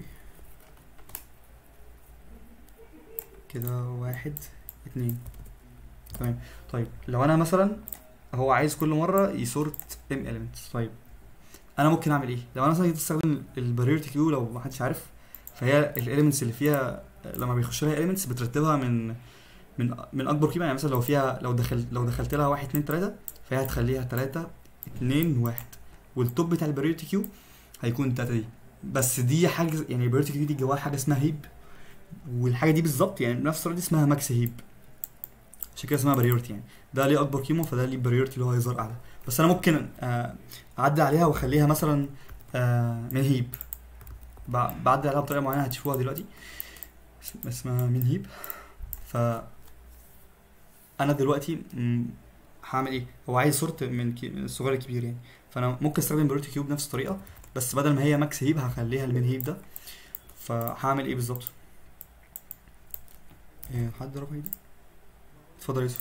كده واحد اتنين تمام طيب لو انا مثلا هو عايز كل مره يسورت ام elements طيب انا ممكن اعمل ايه لو انا مثلا جيت استخدم البريورتي كيو لو ما حدش عارف فهي الاليمنتس اللي فيها لما بيخش لها elements بترتبها من من من اكبر قيمه يعني مثلا لو فيها لو دخل لو دخلت لها واحد اتنين تلاته فهي هتخليها تلاته اتنين واحد والتوب بتاع البريورتي كيو هيكون التلاته دي بس دي حاجه يعني البريورتي كيو دي جواها حاجه اسمها هيب والحاجه دي بالظبط يعني بنفس الطريقه دي اسمها ماكس هيب عشان كده اسمها بريورتي يعني ده ليه اكبر قيمه فده ليه بريورتي اللي هو هيظهر اعلى بس انا ممكن آه، اعدل عليها واخليها مثلا آه، من هيب بع- بعدل عليها بطريقه معينه هتشوفوها دلوقتي اسم- اسمها من هيب ف انا دلوقتي مم، هعمل ايه هو عايز صورة من كي- من الصغير الكبير يعني فانا ممكن استخدم بريورتي كيوب بنفس الطريقه بس بدل ما هي ماكس هيب هخليها المين هيب ده فهعمل ايه بالظبط إيه، حد رفع ايده اتفضل يا يوسف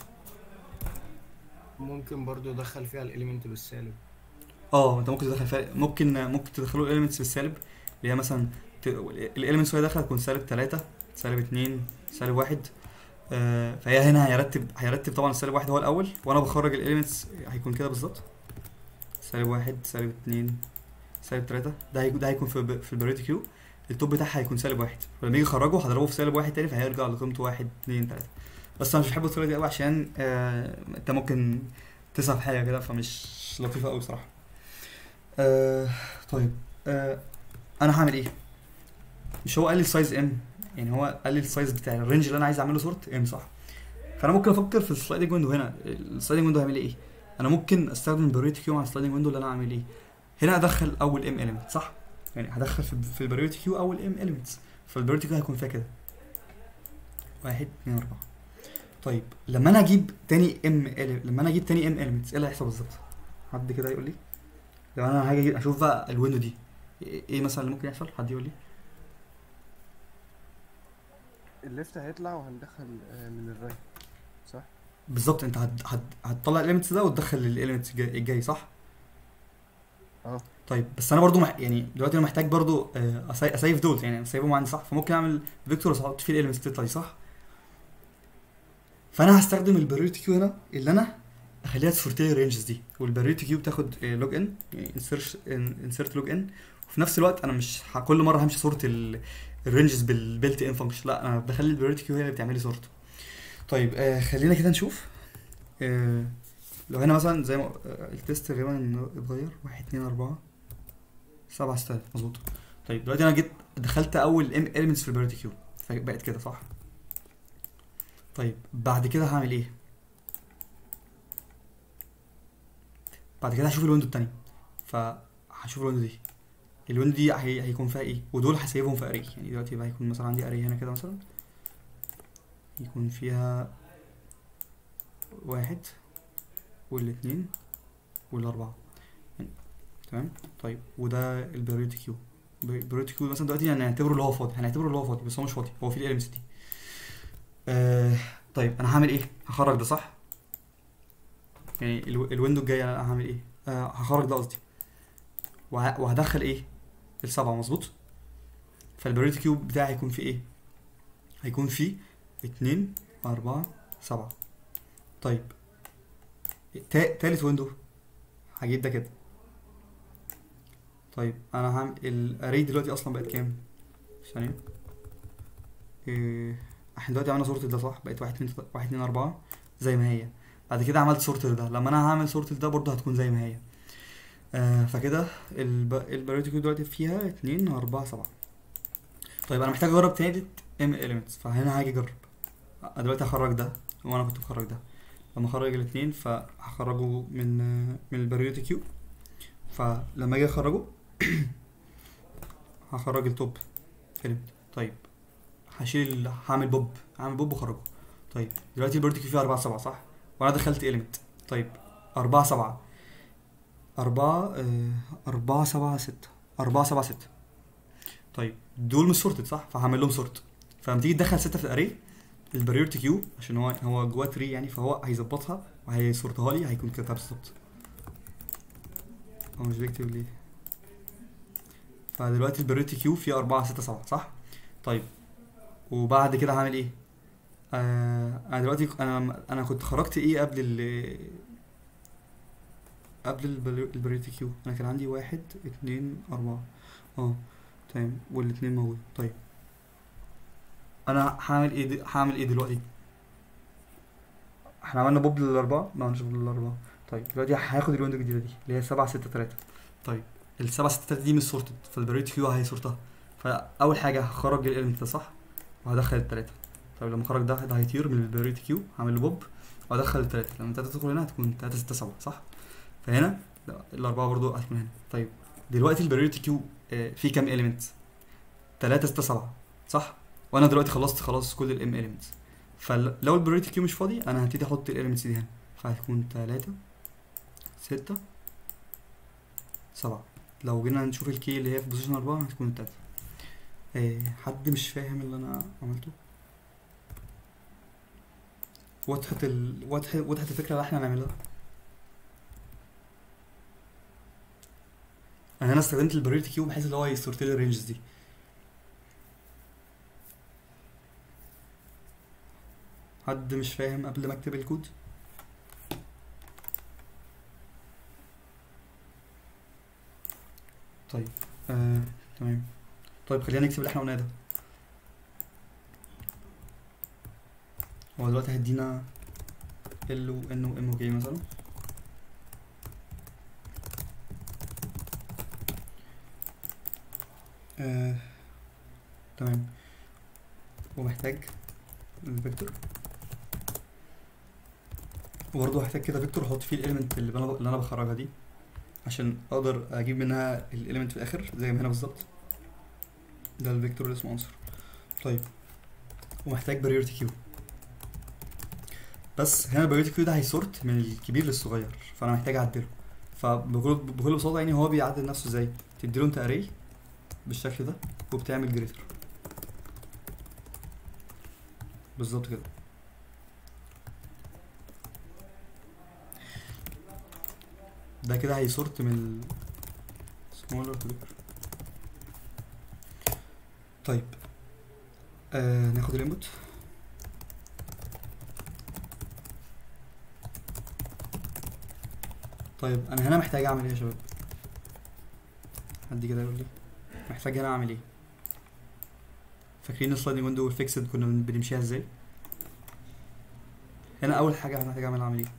ممكن برضو ادخل فيها الاليمنت بالسالب اه انت ممكن تدخل فيها ممكن ممكن تدخلوا الاليمنتس بالسالب اللي هي مثلا الاليمنتس وهي داخله تكون سالب 3 سالب 2 سالب 1 آه فهي هنا هيرتب هيرتب طبعا السالب 1 هو الاول وانا بخرج الاليمنتس هيكون كده بالظبط سالب 1 سالب 2 سالب 3 ده هيكون ده هيكون في في البريد كيو التوب بتاعها هيكون سالب واحد فلما يجي يخرجه هضربه في سالب واحد تاني فهيرجع لقيمته واحد اتنين تلاته بس انا مش بحب الطريقه دي قوي عشان آه انت ممكن تسحب حاجه كده فمش لطيفه قوي بصراحه آه طيب آه انا هعمل ايه مش هو قال لي السايز ام يعني هو قال لي السايز بتاع الرينج اللي انا عايز اعمله سورت ام صح فانا ممكن افكر في السلايدنج ويندو هنا السلايدنج ويندو هيعمل لي ايه انا ممكن استخدم البريوريتي كيو مع السلايدنج ويندو اللي انا اعمل ايه هنا ادخل اول ام اليمنت صح يعني هدخل في, في البريوريتي كيو اول ام اليمنتس فالبريوريتي كيو هيكون فيها كده واحد اتنين اربعة طيب لما انا اجيب تاني ام لما انا اجيب تاني ام اليمنتس ايه اللي هيحصل بالظبط حد كده يقول لي لو انا هاجي اشوف بقى الويندو دي ايه إيه مثلا اللي ممكن يحصل حد يقول لي الليفت هيطلع وهندخل آه، من الرايت صح بالظبط انت هت... هت... هتطلع الاليمنتس ده وتدخل الاليمنتس الجاي, الجاي صح اه طيب بس انا برضو مح... يعني دلوقتي انا محتاج برضو آه، أسي... اسيف دول يعني اسيفهم عندي صح فممكن اعمل فيكتور احط فيه الاليمنتس تطلع دي صح فانا هستخدم البريوريتي كيو هنا اللي انا اخليها تسورت لي الرينجز دي والبريوريتي كيو بتاخد لوج ان يعني انسيرت انسيرت لوج ان وفي نفس الوقت انا مش ه- كل مره همشي صوره الرينجز بالبيلت ان فانكشن لا انا بخلي البريوريتي كيو هي اللي بتعمل لي صورته طيب آه خلينا كده نشوف آه لو هنا مثلا زي ما آه التست غالبا انه اتغير واحد اتنين اربعة سبعة ستة مظبوط طيب دلوقتي انا جيت دخلت اول ام اليمنتس في البريوريتي كيو فبقت كده صح طيب بعد كده هعمل ايه بعد كده هشوف الويندو التانية فهشوف الويندو دي الويندو دي هي... هيكون فيها ايه ودول هسيبهم في اري يعني دلوقتي بقى هيكون مثلا عندي اري هنا كده مثلا يكون فيها واحد والاتنين والاربعة يعني تمام طيب وده البريوريتي كيو البريوريتي كيو مثلا دلوقتي هنعتبره اللي هو فاضي هنعتبره اللي هو فاضي بس هو مش فاضي هو فيه الاليمنتس دي آه طيب انا هعمل ايه هخرج ده صح يعني الو... الويندو الجاي انا هعمل ايه آه هخرج ده قصدي وه... وهدخل ايه السبعة مظبوط فالبريوريتي كيو بتاعي هيكون فيه ايه هيكون فيه اتنين أربعة سبعة طيب تا... تالت ويندو هجيب ده كده طيب انا هعمل الاري دلوقتي اصلا بقت كام ثانية إيه... احنا دلوقتي عملنا صورة ده صح بقت واحد اتنين واحد اتنين أربعة زي ما هي بعد كده عملت صورة ده لما انا هعمل صورة ده برضه هتكون زي ما هي آه فكده الب... البريوريتي كيو دلوقتي فيها اتنين أربعة سبعة طيب انا محتاج اجرب تالت ام اليمنتس فهنا هاجي اجرب أنا دلوقتي هخرج ده وانا كنت بخرج ده لما اخرج الاتنين فهخرجه من من البريوريتي كيو فلما اجي اخرجه هخرج التوب اليمنت طيب هشيل هعمل بوب هعمل بوب واخرجه طيب دلوقتي البريوريتي كيو فيها أربعة سبعة صح وانا دخلت اليمنت طيب أربعة سبعة أربعة آه، أربعة سبعة ستة أربعة سبعة ستة طيب دول مش سورتد صح فهعمل لهم سورت فلما تيجي تدخل ستة في الأري البريورتي كيو عشان هو هو جواه تري يعني فهو هيظبطها وهيسورتها لي هيكون كده بالظبط هو مش بيكتب ليه فدلوقتي البريورتي كيو فيه أربعة ستة سبعة صح طيب وبعد كده هعمل ايه آه انا دلوقتي انا انا كنت خرجت ايه قبل ال قبل البري- البريورتي كيو انا كان عندي واحد اتنين اربعة اه تمام والاتنين موجود طيب انا هعمل ايه دي- هعمل ايه دلوقتي احنا عملنا بوب للاربعة ما عملناش بوب للاربعة طيب دلوقتي هاخد الويندو الجديدة دي اللي هي سبعة ستة تلاتة طيب السبعة ستة تلاتة دي مش سورتد فالبريورتي كيو هيسورتها فاول حاجة هخرج الاليمنت ده صح وهدخل التلاتة طيب لما خرج ده ده هيطير من البريورتي كيو هعمل له بوب وادخل التلاتة لما التلاتة تدخل هنا هتكون تلاتة ستة سبعة صح فهنا لا، الأربعة برضو هتكون هنا طيب دلوقتي البريورتي كيو آه، فيه كام إيليمنت؟ تلاتة ستة سبعة صح؟ وأنا دلوقتي خلصت خلاص كل الإم إيليمنتس فلو البريورتي كيو مش فاضي أنا هبتدي أحط الإيليمنتس دي هنا فهتكون تلاتة ستة سبعة لو جينا نشوف الكي اللي هي في بوزيشن أربعة هتكون التلاتة آه، حد مش فاهم اللي أنا عملته؟ وضحت ال... وضحت وضحت الفكرة اللي احنا هنعملها انا هنا استخدمت البريورتي كيو بحيث اللي هو يسورت لي الرينجز دي حد مش فاهم قبل ما اكتب الكود طيب آه، تمام طيب خلينا نكتب اللي احنا قلناه ده هو دلوقتي هيدينا ال و ان و ام و ج مثلا آه. تمام ومحتاج الفيكتور وبرضه هحتاج كده فيكتور احط فيه الاليمنت اللي انا اللي انا بخرجها دي عشان اقدر اجيب منها الاليمنت في الاخر زي ما هنا بالظبط ده الفيكتور اللي اسمه عنصر طيب ومحتاج بريورتي كيو بس هنا البريورتي كيو ده هيسورت من الكبير للصغير فانا محتاج اعدله فبكل بكل بساطه يعني هو بيعدل نفسه ازاي تديله انت اري بالشكل ده وبتعمل جريتر بالظبط كده ده كده هيسورت من ال smaller to bigger طيب آه ناخد الانبوت طيب انا هنا محتاج اعمل ايه يا شباب حد كده يقول لي محتاج هنا اعمل ايه فاكرين السلايدنج ويندو والفيكسد كنا بن- بنمشيها ازاي هنا اول حاجه هنحتاج اعمل اعمل ايه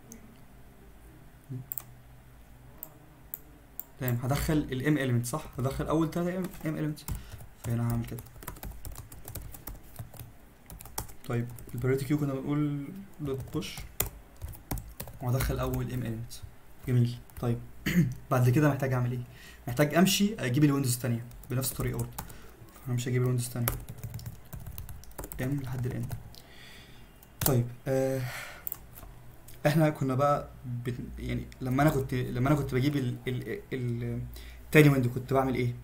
تمام هدخل الام element صح هدخل اول تلاتة ام ام element فهنا هعمل كده طيب البريورتي كيو كنا بنقول دوت بوش وهدخل اول ام element جميل طيب بعد كده محتاج اعمل ايه محتاج امشي اجيب الويندوز التانية بنفس الطريقه برضه همشي اجيب الويندوز التانية ام لحد الان طيب آه احنا كنا بقى بت... يعني لما انا كنت لما انا كنت بجيب ال... ال... ال... تاني ويندو كنت بعمل ايه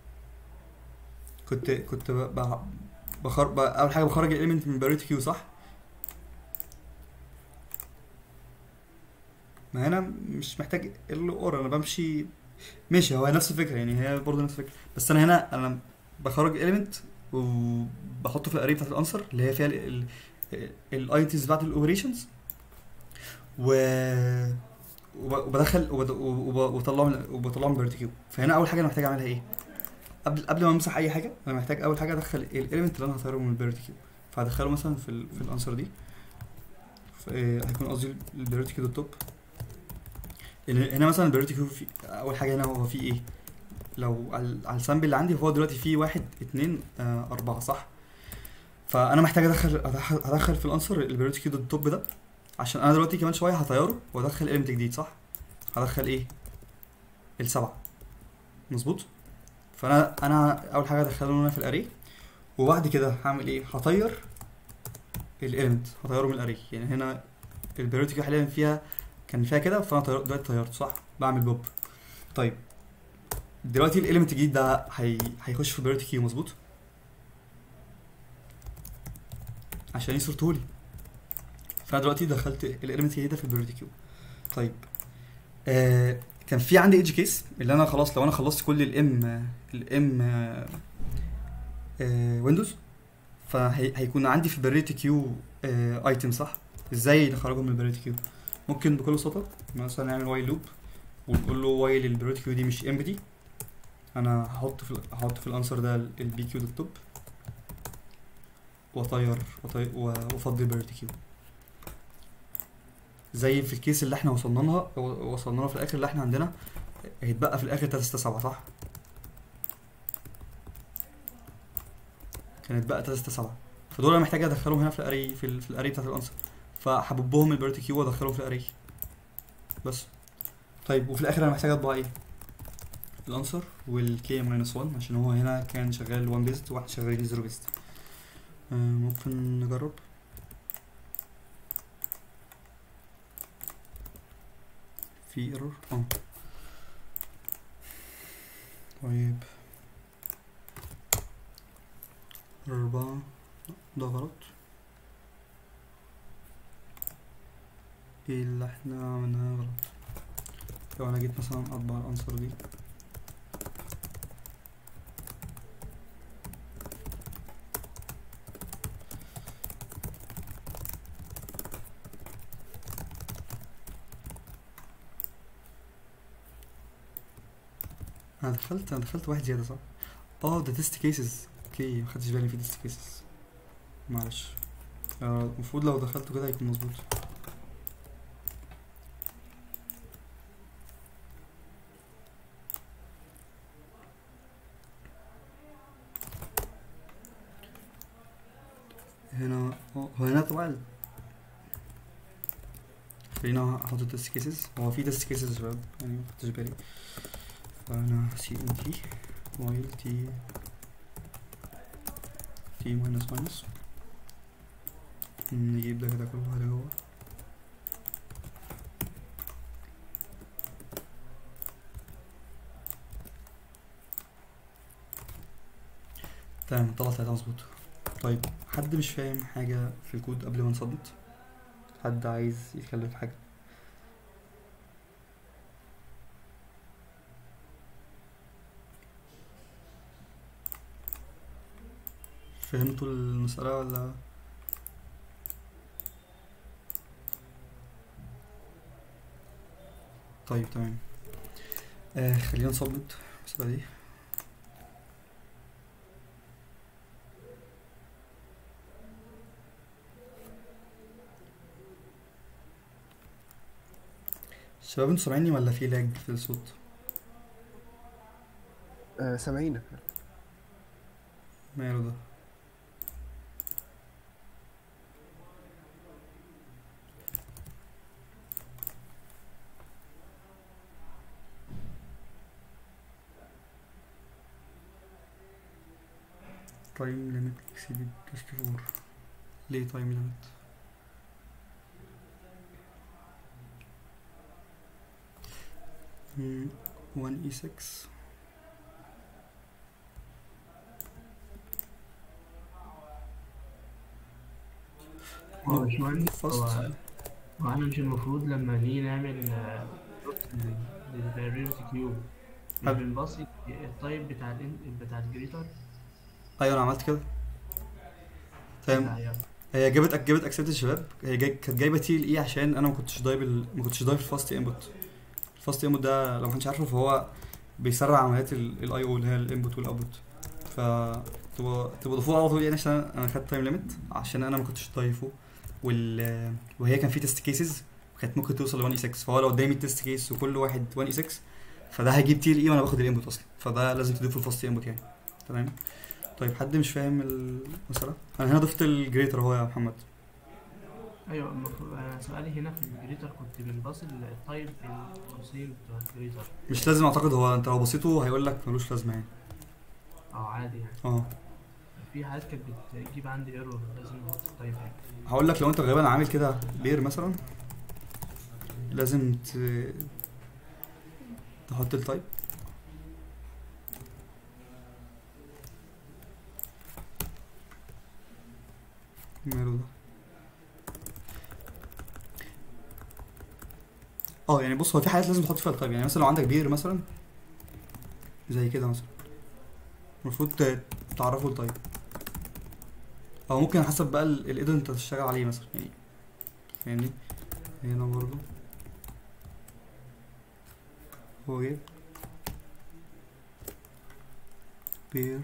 كنت كنت ب... ب... بخر... ب... اول حاجه بخرج الاليمنت من بريت كيو صح ما هنا مش محتاج ال اور انا بمشي ماشي هو نفس الفكره يعني هي برضه نفس الفكره بس انا هنا انا بخرج الاليمنت وبحطه في الاري بتاعت الانسر اللي هي فيها الايتيز بتاعت الاوبريشنز و وب- وبدخل وبد- وب- وبطلعه من وبطلعه من بيرتكيو فهنا اول حاجه انا محتاج اعملها ايه قبل قبل ما امسح اي حاجه انا محتاج اول حاجه ادخل الاليمنت اللي انا هطيره من البيرتكيو فهدخله مثلا في ال في الانسر دي ف- آه، هيكون قصدي البيرتكيو دوت توب لان هنا مثلا البيرتكيو في اول حاجه هنا هو فيه ايه لو على على السامبل اللي عندي هو دلوقتي فيه واحد اتنين آه اربعه صح فانا محتاج ادخل ادخل, أدخل في الانسر البيرتكيو دوت توب ده عشان انا دلوقتي كمان شويه هطيره وادخل اليمنت جديد صح هدخل ايه السبعه مظبوط فانا انا اول حاجه هدخله هنا في الاري وبعد كده هعمل ايه هطير الاليمنت هطيره من الاري يعني هنا البيريودك حاليا فيها كان فيها كده فانا طير- دلوقتي طيرته صح بعمل بوب طيب دلوقتي الاليمنت الجديد ده هي... هيخش في البيريودك كيو مظبوط عشان يصورته لي فانا دلوقتي دخلت الاليمنت الجديد ده في البيريودك كيو طيب آه كان في عندي ايدج كيس اللي انا خلاص لو انا خلصت كل الام الام ويندوز فهيكون عندي في البريت كيو ايتم صح ازاي نخرجهم من البريت كيو ممكن بكل بساطه مثلا نعمل وايل لوب ونقول له وايل البريت كيو دي مش امبتي انا هحط في ال- هحط في الانسر ده البي كيو دوت توب واطير واطير وافضي البريت كيو زي في الكيس اللي احنا وصلنا لها وصلنا لها في الاخر اللي احنا عندنا هيتبقى في الاخر 3 6 7 صح كانت بقى 3 6 7 فدول انا محتاج ادخلهم هنا في الاري في, ال- في الاري بتاعت الانسر فحببهم البرت كيو وادخلهم في الاري بس طيب وفي الاخر انا محتاج اطبع ايه الانسر والكي ماينس 1 عشان هو هنا كان شغال 1 بيست وواحد شغال 0 بيست آه ممكن نجرب في ايرور اه طيب أربعة ده غلط ايه اللي احنا عملناه غلط لو انا جيت مثلا اطبع العنصر دي انا دخلت انا دخلت واحد زيادة صح اه ده تيست كيسز اوكي ما خدتش بالي في تيست كيسز معلش آه، المفروض لو دخلته كده هيكون مظبوط هنا اه هو هنا طبعا خلينا احط التست كيسز هو في تست كيسز يا شباب يعني ما خدتش بالي فانا سي ان تي وايل تي تي ماينس ماينس نجيب ده كده كله على جوه تمام طلع تلاتة مظبوط طيب حد مش فاهم حاجة في الكود قبل ما نصمت حد عايز يتكلم في حاجة فهمتوا المسألة ولا طيب تمام آه خلينا نصمت المسألة دي شباب انتوا سامعيني ولا في لاج في الصوت؟ آه سامعينك ماله ده؟ تايم ليميت اكسيدد 64 ليه تايم ليميت؟ مم، 1 e 6 هو مش مهندس فاست هو هو احنا مش المفروض لما نيجي نعمل للبريورتي كيوب مش حلو. بنبصي الطيب بتاع ال بتاع الجريتر ايوه انا عملت كده تمام لا، هي جابت جابت اكسبت الشباب هي جاي كانت جايبه تي ال اي عشان انا ما كنتش ضايب ال... ما كنتش ضايب الفاست انبوت الفاست انبوت ده لو محدش عارفه فهو بيسرع عمليات الاي او اللي هي الانبوت والاوتبوت ف تبقى تبقى ضيفوه على طول يعني عشان انا خدت تايم ليميت عشان انا ما كنتش ضايفه وال وهي كان في تيست كيسز كانت ممكن توصل ل 1 اي 6 فهو لو قدامي التيست كيس وكل واحد 1 اي 6 فده هيجيب تي ال اي وانا باخد الانبوت اصلا فده لازم تضيفه الفاست انبوت يعني تمام طيب حد مش فاهم المسألة؟ انا هنا ضفت الجريتر اهو يا محمد ايوه المفروض انا سؤالي هنا في الجريتر كنت بنبصي الطيب في القوسين بتوع الجريتر مش لازم اعتقد هو انت لو بصيته هيقول لك ملوش لازمه يعني اه عادي يعني اه في حاجات كانت بتجيب عندي ايرور لازم نحط الطيب يعني هقول لك لو انت غالبا عامل كده بير مثلا لازم ت... تحط التايب ماله ده اه يعني بص هو في حاجات لازم تحط فيها التايب يعني مثلا لو عندك بير مثلا زي كده مثلا المفروض ت- تعرفوا التايب او ممكن حسب بقى ال- الايدن انت تشتغل عليه مثلا يعني فاهمني هنا برضو هو جايب بير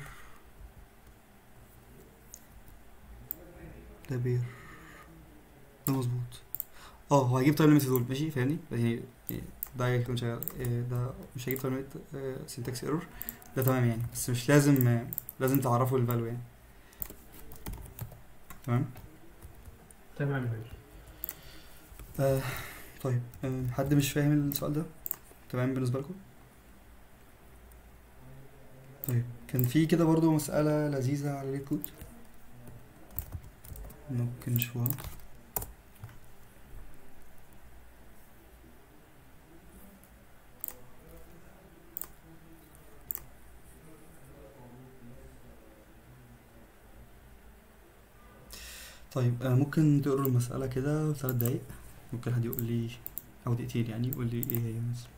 ده بير ده مظبوط اه هو هيجيب تايم ليميت دول ماشي فاهمني يعني يعني ده هيكون شغال إيه ده مش هيجيب تايم ليميت سينتاكس ايرور ده تمام يعني بس مش لازم آه، لازم تعرفوا الفاليو يعني تمام تمام ماشي آه طيب آه حد مش فاهم السؤال ده تمام بالنسبة لكم طيب كان في كده برضو مسألة لذيذة على الريد كود ممكن نشوفها طيب آه ممكن تقروا المسألة كده في ثلاث دقايق ممكن حد يقول لي أو دقيقتين يعني يقول لي إيه هي مثلا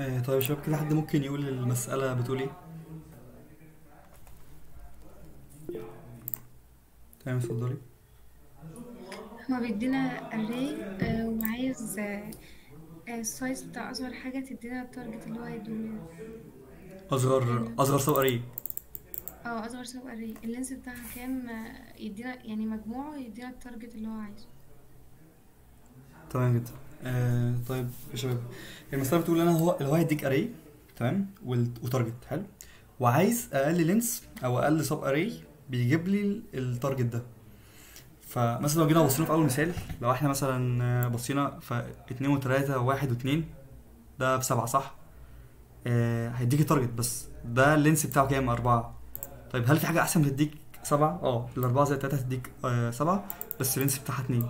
آه طيب يا شباب كده حد ممكن يقول المسألة بتقول ايه؟ تمام اتفضلي هو بيدينا array آه، وعايز آه، آه، السايز بتاع أصغر حاجة تدينا التارجت اللي هو هيديهولنا أصغر أصغر سب أري اه أصغر سب array اللينس بتاعها كام آه، يدينا يعني مجموعه يدينا التارجت اللي هو عايزه تمام جدا آه طيب يا شباب المسألة بتقول أنا هو اللي هو هيديك أري تمام وال- وتارجت حلو وعايز أقل لينس أو أقل سب أري بيجيب لي ال- التارجت ده فمثلا لو جينا بصينا في أول مثال لو احنا مثلا آه، بصينا ف اتنين وتلاتة وواحد واتنين ده بسبعة صح؟ آه هيديك التارجت بس ده اللينس بتاعه كام؟ أربعة طيب هل في حاجة أحسن تديك سبعة؟ اه الأربعة زي التلاتة هتديك آه سبعة بس اللينس بتاعها اتنين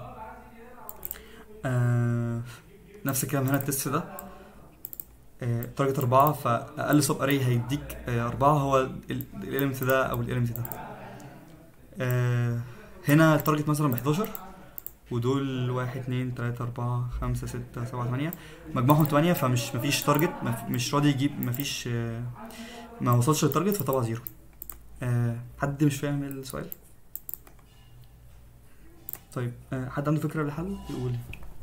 آه نفس الكلام هنا التست ده آه تارجت أربعة فأقل سب أري هيديك آه أربعة هو الإليمنت ده أو الإليمنت ده آه هنا التارجت مثلا بحداشر ودول واحد اتنين تلاتة أربعة خمسة ستة سبعة تمانية مجموعهم تمانية فمش مفيش تارجت مف- مش راضي يجيب مفيش آه ما وصلش للتارجت فطبعا زيرو آه حد مش فاهم السؤال طيب آه حد عنده فكرة للحل يقول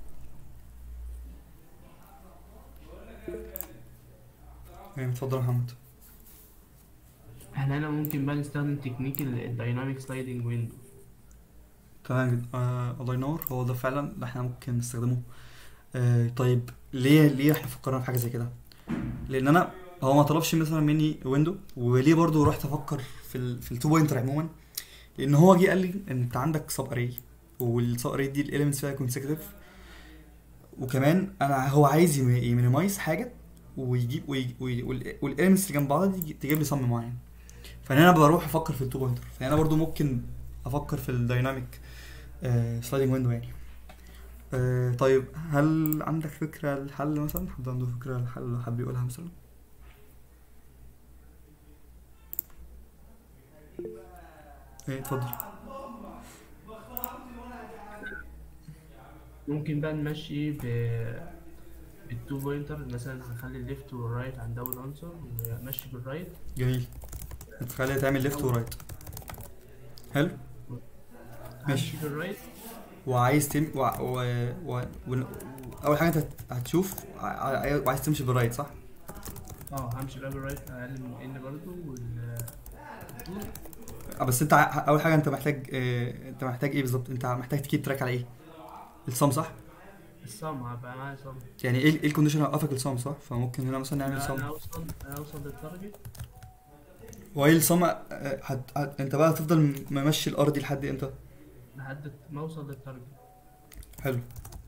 تمام اتفضل يا محمد احنا هنا ممكن بقى نستخدم تكنيك الدايناميك سلايدنج ويندو تمام جدا آه الله ينور هو ده فعلا اللي احنا ممكن نستخدمه آه طيب ليه ليه احنا فكرنا في حاجه زي كده لان انا هو ما طلبش مثلا مني ويندو وليه برضو رحت افكر في ال في التو بوينتر عموما لان هو جه قال لي انت عندك سب اري والسب اري دي الاليمنتس فيها كونسيكتيف وكمان انا هو عايز يمينيمايز حاجه ويجيب والاليمنتس اللي جنب بعض دي تجيب لي صم معين فهنا انا بروح افكر في التو بوينتر فهنا برضو ممكن افكر في الدايناميك سلايدنج ويندو يعني آه طيب هل عندك فكرة للحل مثلا؟ حد عنده فكرة للحل حابب يقولها مثلا؟ ايه اتفضل ممكن بقى نمشي ب بالتو بوينتر مثلا هنخلي الليفت والرايت عند اول عنصر ومشي بالرايت جميل تخليها تعمل ليفت ورايت حلو ماشي. همشي بالرايت وعايز تم و... و... و... و... اول حاجه انت هت- هتشوف ع- ع- وعايز تمشي بالرايت صح اه همشي بقى بالرايت اقل من ان برضو وال الطول آه، بس انت ع- اول حاجه انت محتاج اه... انت محتاج ايه بالظبط انت محتاج تكيب تراك على ايه الصم صح الصم هبقى معايا صم يعني ايه ال- ايه الكونديشن اللي هيوقفك الصم صح فممكن هنا مثلا نعمل انا صم اوصل انا اوصل للتارجت وايه الصم اه، هت... هت... انت بقى هتفضل ممشي الارض دي لحد امتى لحد ما اوصل للتارجت حلو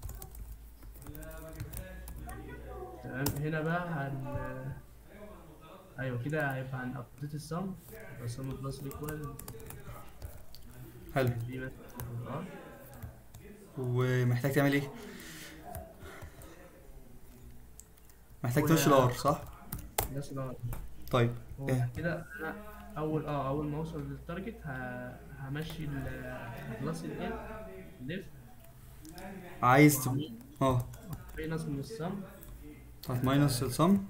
تمام هنا بقى هن ايوه كده هيبقى هنابديت الصم يبقى الصم بلس ايكوال حلو دي مثلا اه ومحتاج تعمل ايه محتاج و- تمشي الار صح بس ده طيب هو إيه؟ كده انا اول اه اول ما اوصل للتارجت ه- همشي البلس ال ليفت عايز تب... اه ماينس من الصم هت ماينس الصم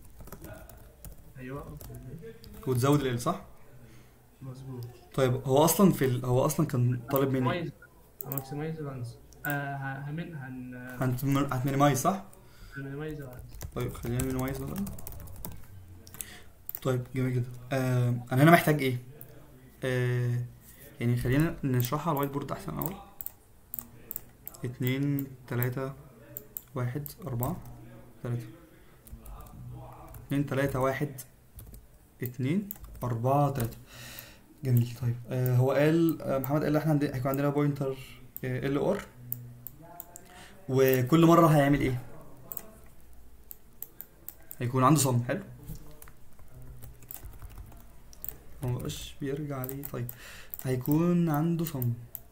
ايوه وتزود ال صح مظبوط طيب هو اصلا في ال... هو اصلا كان طالب مني ماكسمايز ماكسمايز الانسر آه ه- همن هن هت... هتمينيمايز صح هنميز الانسر طيب خلينا مينيمايز مثلا طيب جميل جدا آه انا هنا محتاج ايه آه يعني خلينا نشرحها على الوايت بورد احسن اول اتنين تلاتة واحد اربعة تلاتة اتنين تلاتة واحد اتنين اربعة تلاتة جميل طيب آه هو قال آه محمد قال احنا عندنا هيكون عندنا بوينتر ال ار وكل مرة هيعمل ايه هيكون عنده صم حلو هو مبقاش بيرجع ليه طيب هيكون عنده صم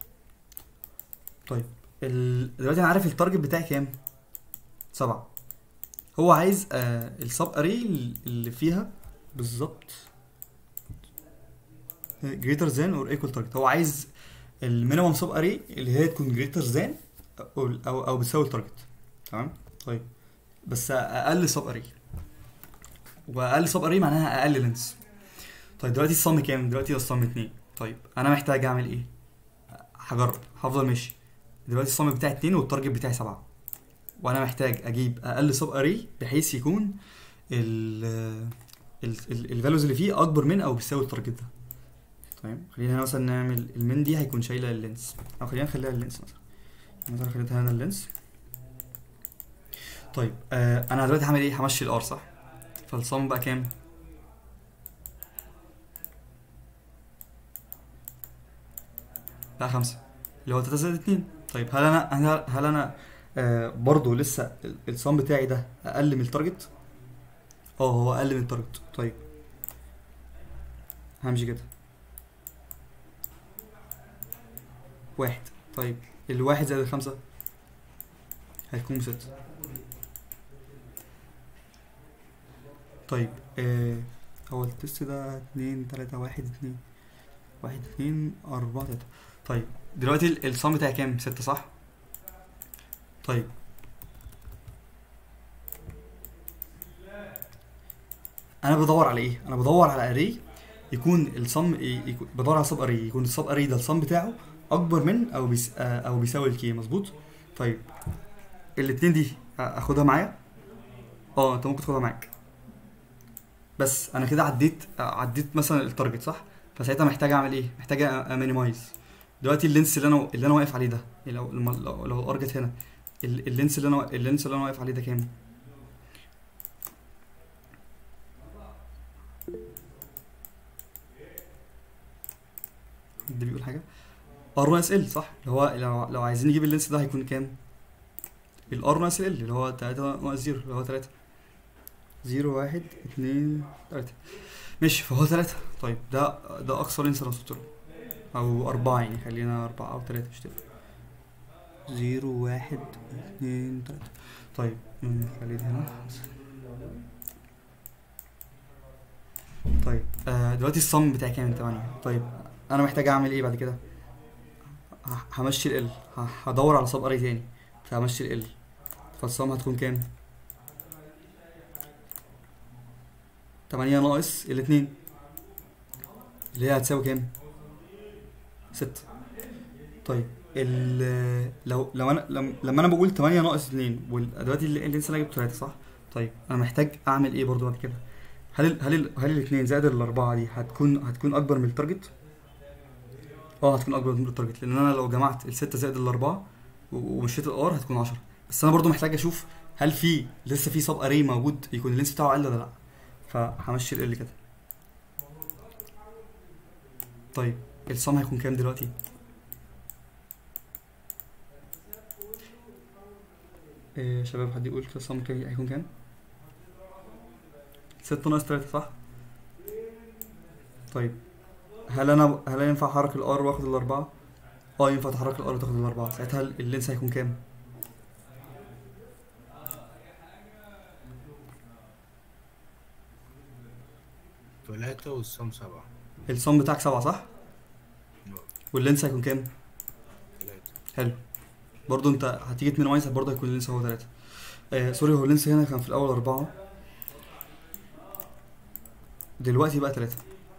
طيب ال... دلوقتي انا عارف التارجت بتاعي كام سبعة هو عايز آه السب اري اللي فيها بالظبط greater than or equal target هو عايز المينيمم سب اري اللي هي تكون greater than او او, أو بتساوي التارجت تمام طيب بس اقل سب اري واقل سب اري معناها اقل لينس طيب دلوقتي الصم كام دلوقتي الصم اتنين طيب انا محتاج اعمل ايه هجرب هفضل ماشي دلوقتي الصم بتاعي اتنين والتارجت بتاعي سبعة وانا محتاج اجيب اقل سب اري بحيث يكون ال الفاليوز اللي فيه اكبر من او بيساوي التارجت ده تمام خلينا هنا مثلا نعمل المين دي هيكون شايله اللينس او خلينا نخليها اللينس مثلا مثلا خليتها هنا اللينس طيب آه انا دلوقتي هعمل ايه همشي الار صح فالصم بقى كام لا خمسة اللي هو تلاتة زائد اتنين طيب هل انا هل, هل انا آه برضه لسه ال- الصم بتاعي ده اقل من التارجت اه هو اقل من التارجت طيب همشي كده واحد طيب الواحد زائد الخمسة هيكون ستة طيب آه هو التست ده اتنين تلاتة واحد اتنين واحد اتنين أربعة تلاتة طيب دلوقتي ال- الصم بتاعي كام؟ ستة صح؟ طيب أنا بدور على إيه؟ أنا بدور على أري يكون الصم ي- يكون بدور على سب أري يكون السب أري ده الصم بتاعه أكبر من أو بيس آه، أو بيساوي الكي مظبوط؟ طيب الاتنين دي آ- آخدها معايا؟ اه انت ممكن تاخدها معاك بس انا كده عديت عديت مثلا التارجت صح فساعتها محتاج اعمل ايه محتاج امينيمايز دلوقتي اللينس اللي انا اللي انا واقف عليه ده لو لو لو, لو الار جت هنا ال- اللينس اللي انا اللينس اللي انا واقف عليه ده كام حد بيقول حاجه ار ناقص ال صح اللي هو لو لو عايزين نجيب اللينس ده هيكون كام الار ناقص ال اللي هو 3 ناقص 0 اللي هو 3 0 1 2 3 ماشي فهو 3 طيب ده ده اقصى لينس انا وصلت له او أربعة يعني خلينا أربعة أو تلاتة مش تفرق زيرو واحد اتنين تلاتة طيب أمم، خلينا هنا طيب آه دلوقتي الصم بتاعي كام تمانية طيب أنا محتاج أعمل إيه بعد كده ه- همشي ال هدور على صب أري تاني فهمشي ال فالصم هتكون كام تمانية ناقص الاتنين اللي هي هتساوي كام ستة طيب ال لو لو انا لم لما انا بقول 8 ناقص 2 دلوقتي اللي اللي انا جبت 3 صح؟ طيب انا محتاج اعمل ايه برضو بعد كده؟ هل ال هل ال هل الاثنين زائد الاربعه دي هتكون هتكون اكبر من التارجت؟ اه هتكون اكبر من التارجت لان انا لو جمعت الستة زائد الاربعه و- ومشيت الار هتكون 10 بس انا برضو محتاج اشوف هل في لسه في سب اري موجود يكون اللينس بتاعه اقل ولا لا فهمشي ال كده طيب الصم هيكون كام دلوقتي؟ إيه يا شباب حد يقول كده الصم كام هيكون كام؟ ستة ناقص تلاتة صح؟ طيب هل انا هل أنا ينفع احرك الار واخد الاربعة؟ اه ينفع تحرك الار وتاخد الاربعة ساعتها اللينس هيكون كام؟ تلاتة والصم سبعة الصم بتاعك سبعة صح؟ نعم. واللينس هيكون كام؟ تلاتة حلو برضو انت هتيجي تمينيمايز برضه هيكون اللينس هو تلاتة آه سوري هو اللينس هنا كان في الأول أربعة دلوقتي بقى تلاتة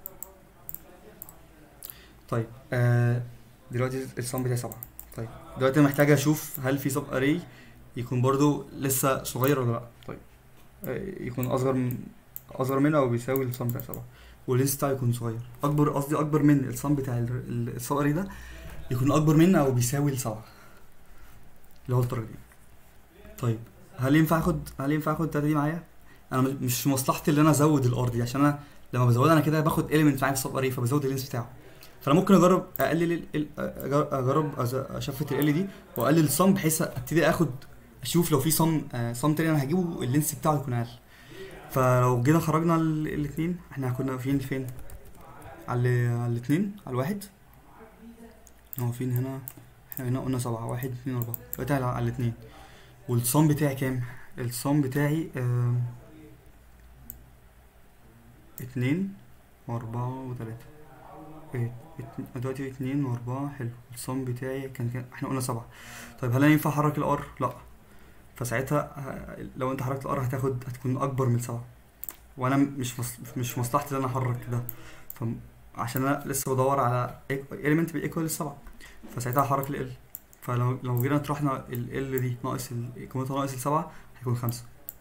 طيب آه دلوقتي الصم بتاعي سبعة طيب دلوقتي أنا محتاج أشوف هل في سب أري يكون برضو لسه صغير ولا لأ طيب آه يكون أصغر من أصغر منه أو بيساوي الصم بتاع سبعة واللينس بتاعه يكون صغير أكبر قصدي أكبر من الصم بتاع ال- ال- السب أري ده يكون أكبر منه أو بيساوي السبعة اللي هو التارجت طيب هل ينفع اخد هل ينفع اخد التلاته دي معايا انا مش- مش في مصلحتي ان انا ازود الار دي عشان انا لما بزودها انا كده باخد اليمنت معايا في السب اري فبزود اللينس بتاعه فانا ممكن اجرب اقلل ال- ال- أجر- اجرب أز- اشفت ال دي واقلل الصم بحيث ابتدي اخد اشوف لو في صم آه، صم تاني انا هجيبه اللينس بتاعه يكون اقل فلو جينا خرجنا الاثنين احنا كنا واقفين فين على على الاثنين على الواحد احنا واقفين هنا احنا هنا قلنا سبعة واحد اتنين أربعة دلوقتي على, على الاتنين والصم بتاعي كام؟ الصم بتاعي آم، اتنين وأربعة وتلاتة ايه ات- دلوقتي اتنين وأربعة حلو الصم بتاعي كان كان احنا قلنا سبعة طيب هل أنا ينفع أحرك الأر؟ لأ فساعتها ه- لو أنت حركت الأر هتاخد هتكون أكبر من سبعة وانا مش مص... مش مصلحتي ان انا احرك ده فعشان انا لسه بدور على element بيكوال السبعة فساعتها هحرك ال فلو لو جينا طرحنا ال ال دي ناقص ال قيمتها ناقص السبعة هيكون خمسة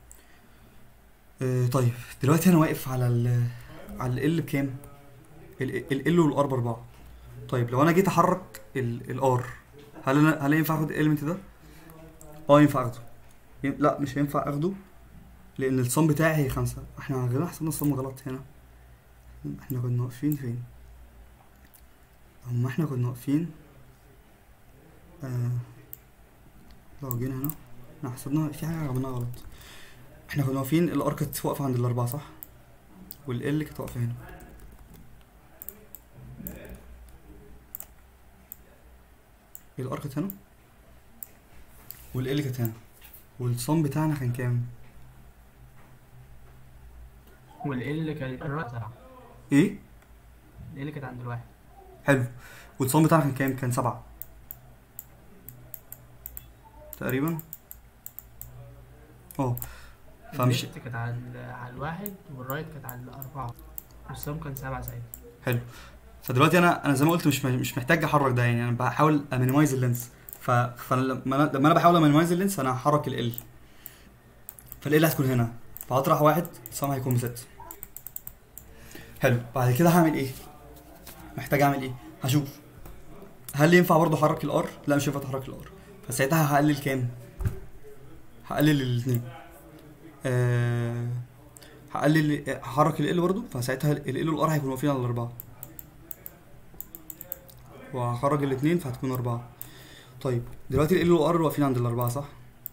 آه طيب دلوقتي انا واقف على ال على ال بكام؟ ال ال والار باربعة طيب لو انا جيت احرك الار هل انا هل ينفع اخد الاليمنت ده؟ اه ينفع اخده ين- لا مش هينفع اخده لان الصم بتاعي هي خمسة احنا غير حسبنا الصم غلط هنا احنا كنا واقفين فين اما احنا كنا واقفين آه لو جينا هنا احنا حسبنا في حاجة عملناها غلط احنا كنا واقفين الار كانت واقفة عند الأربعة صح والال كانت واقفة هنا الار كانت هنا والال كانت هنا والصم بتاعنا كان كام؟ والال كانت الواحد سبعة ايه؟ ال كانت عند الواحد حلو والصم بتاعنا كان كام؟ كان سبعة تقريبا اه فمش الليفت كانت على على الواحد والرايت كانت على الأربعة والسم كان سبعة ساعتها فدلوقتي انا انا زي ما قلت مش مش محتاج احرك ده يعني انا بحاول امينيمايز اللينس ف فلما انا لما انا بحاول امينيمايز اللينس انا هحرك ال فال هتكون هنا فهطرح واحد الصم هيكون بست حلو بعد كده هعمل ايه محتاج اعمل ايه هشوف هل ينفع برضه احرك الار لا مش ينفع احرك الار فساعتها هقلل كام هقلل الاثنين أه... هقلل هحرك ال برضه فساعتها ال والار هيكونوا واقفين على الاربعه وهخرج الاثنين فهتكون أربعة طيب دلوقتي ال والار واقفين عند الأربعة صح؟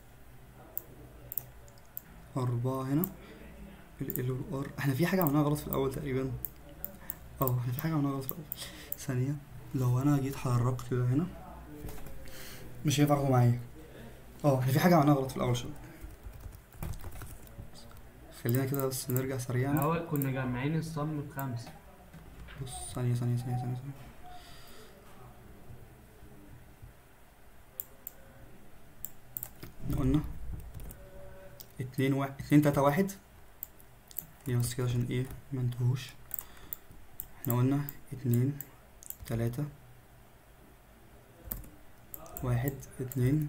أربعة هنا ال والار احنا في حاجة عملناها غلط في الأول تقريبا اه احنا في حاجة عملناها غلط في الأول ثانية لو أنا جيت حركت ده هنا مش هينفع اخده معايا اه احنا في حاجة عملناها غلط في الأول شوية خلينا كده بس نرجع سريعا الأول كنا جامعين الصم بخمسة بص ثانية ثانية ثانية ثانية ثانية قلنا اتنين واحد اتنين تلاتة واحد هي بس كده عشان ايه ما انتهوش احنا قلنا اتنين تلاتة واحد اتنين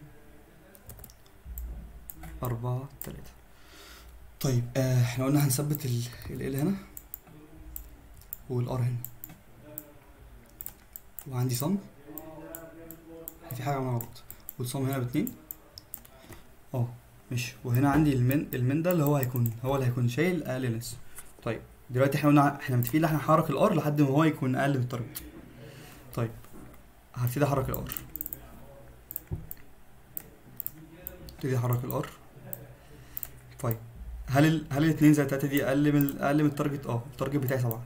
أربعة تلاتة طيب آه احنا قلنا هنثبت ال ال هنا والار هنا وعندي صم في حاجة عملها غلط والصم هنا باتنين اه ماشي وهنا عندي المن المن ده اللي هو هيكون هو اللي هيكون شايل اقل ناس طيب دلوقتي احنا قلنا احنا متفقين ان احنا هنحرك الار لحد ما هو يكون اقل من التارجت طيب هبتدي احرك الار ابتدي احرك الار طيب هل ال... هل الاتنين زائد تلاتة دي اقل من اقل من التارجت اه التارجت بتاعي سبعة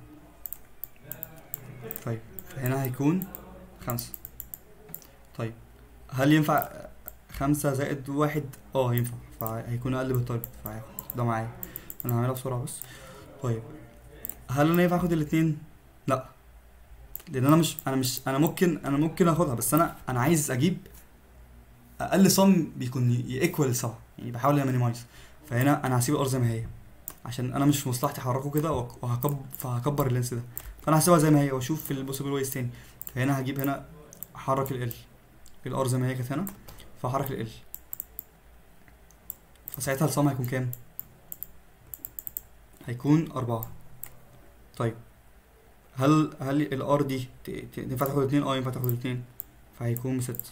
طيب هنا هيكون خمسة طيب هل ينفع خمسة زائد واحد اه ينفع فهيكون اقل من التارجت فهياخد ده معايا انا هعملها بسرعة بس طيب هل انا ينفع اخد الاتنين لا لان انا مش انا مش انا ممكن انا ممكن اخدها بس انا انا عايز اجيب اقل صم بيكون ييكوال سبعة يعني بحاول امينيمايز فهنا انا هسيب الار زي ما هي عشان انا مش في مصلحتي احركه كده وهك- وهكب فهكبر اللينس ده فانا هسيبها زي ما هي واشوف في البوسيبل ويز تاني فهنا هجيب هنا احرك ال الار زي ما هي كانت هنا فاحرك ال فساعتها الصم هيكون كام هيكون أربعة طيب هل هل الار دي ت- ت- ينفع تاخد اتنين اه ينفع تاخد اتنين فهيكون ست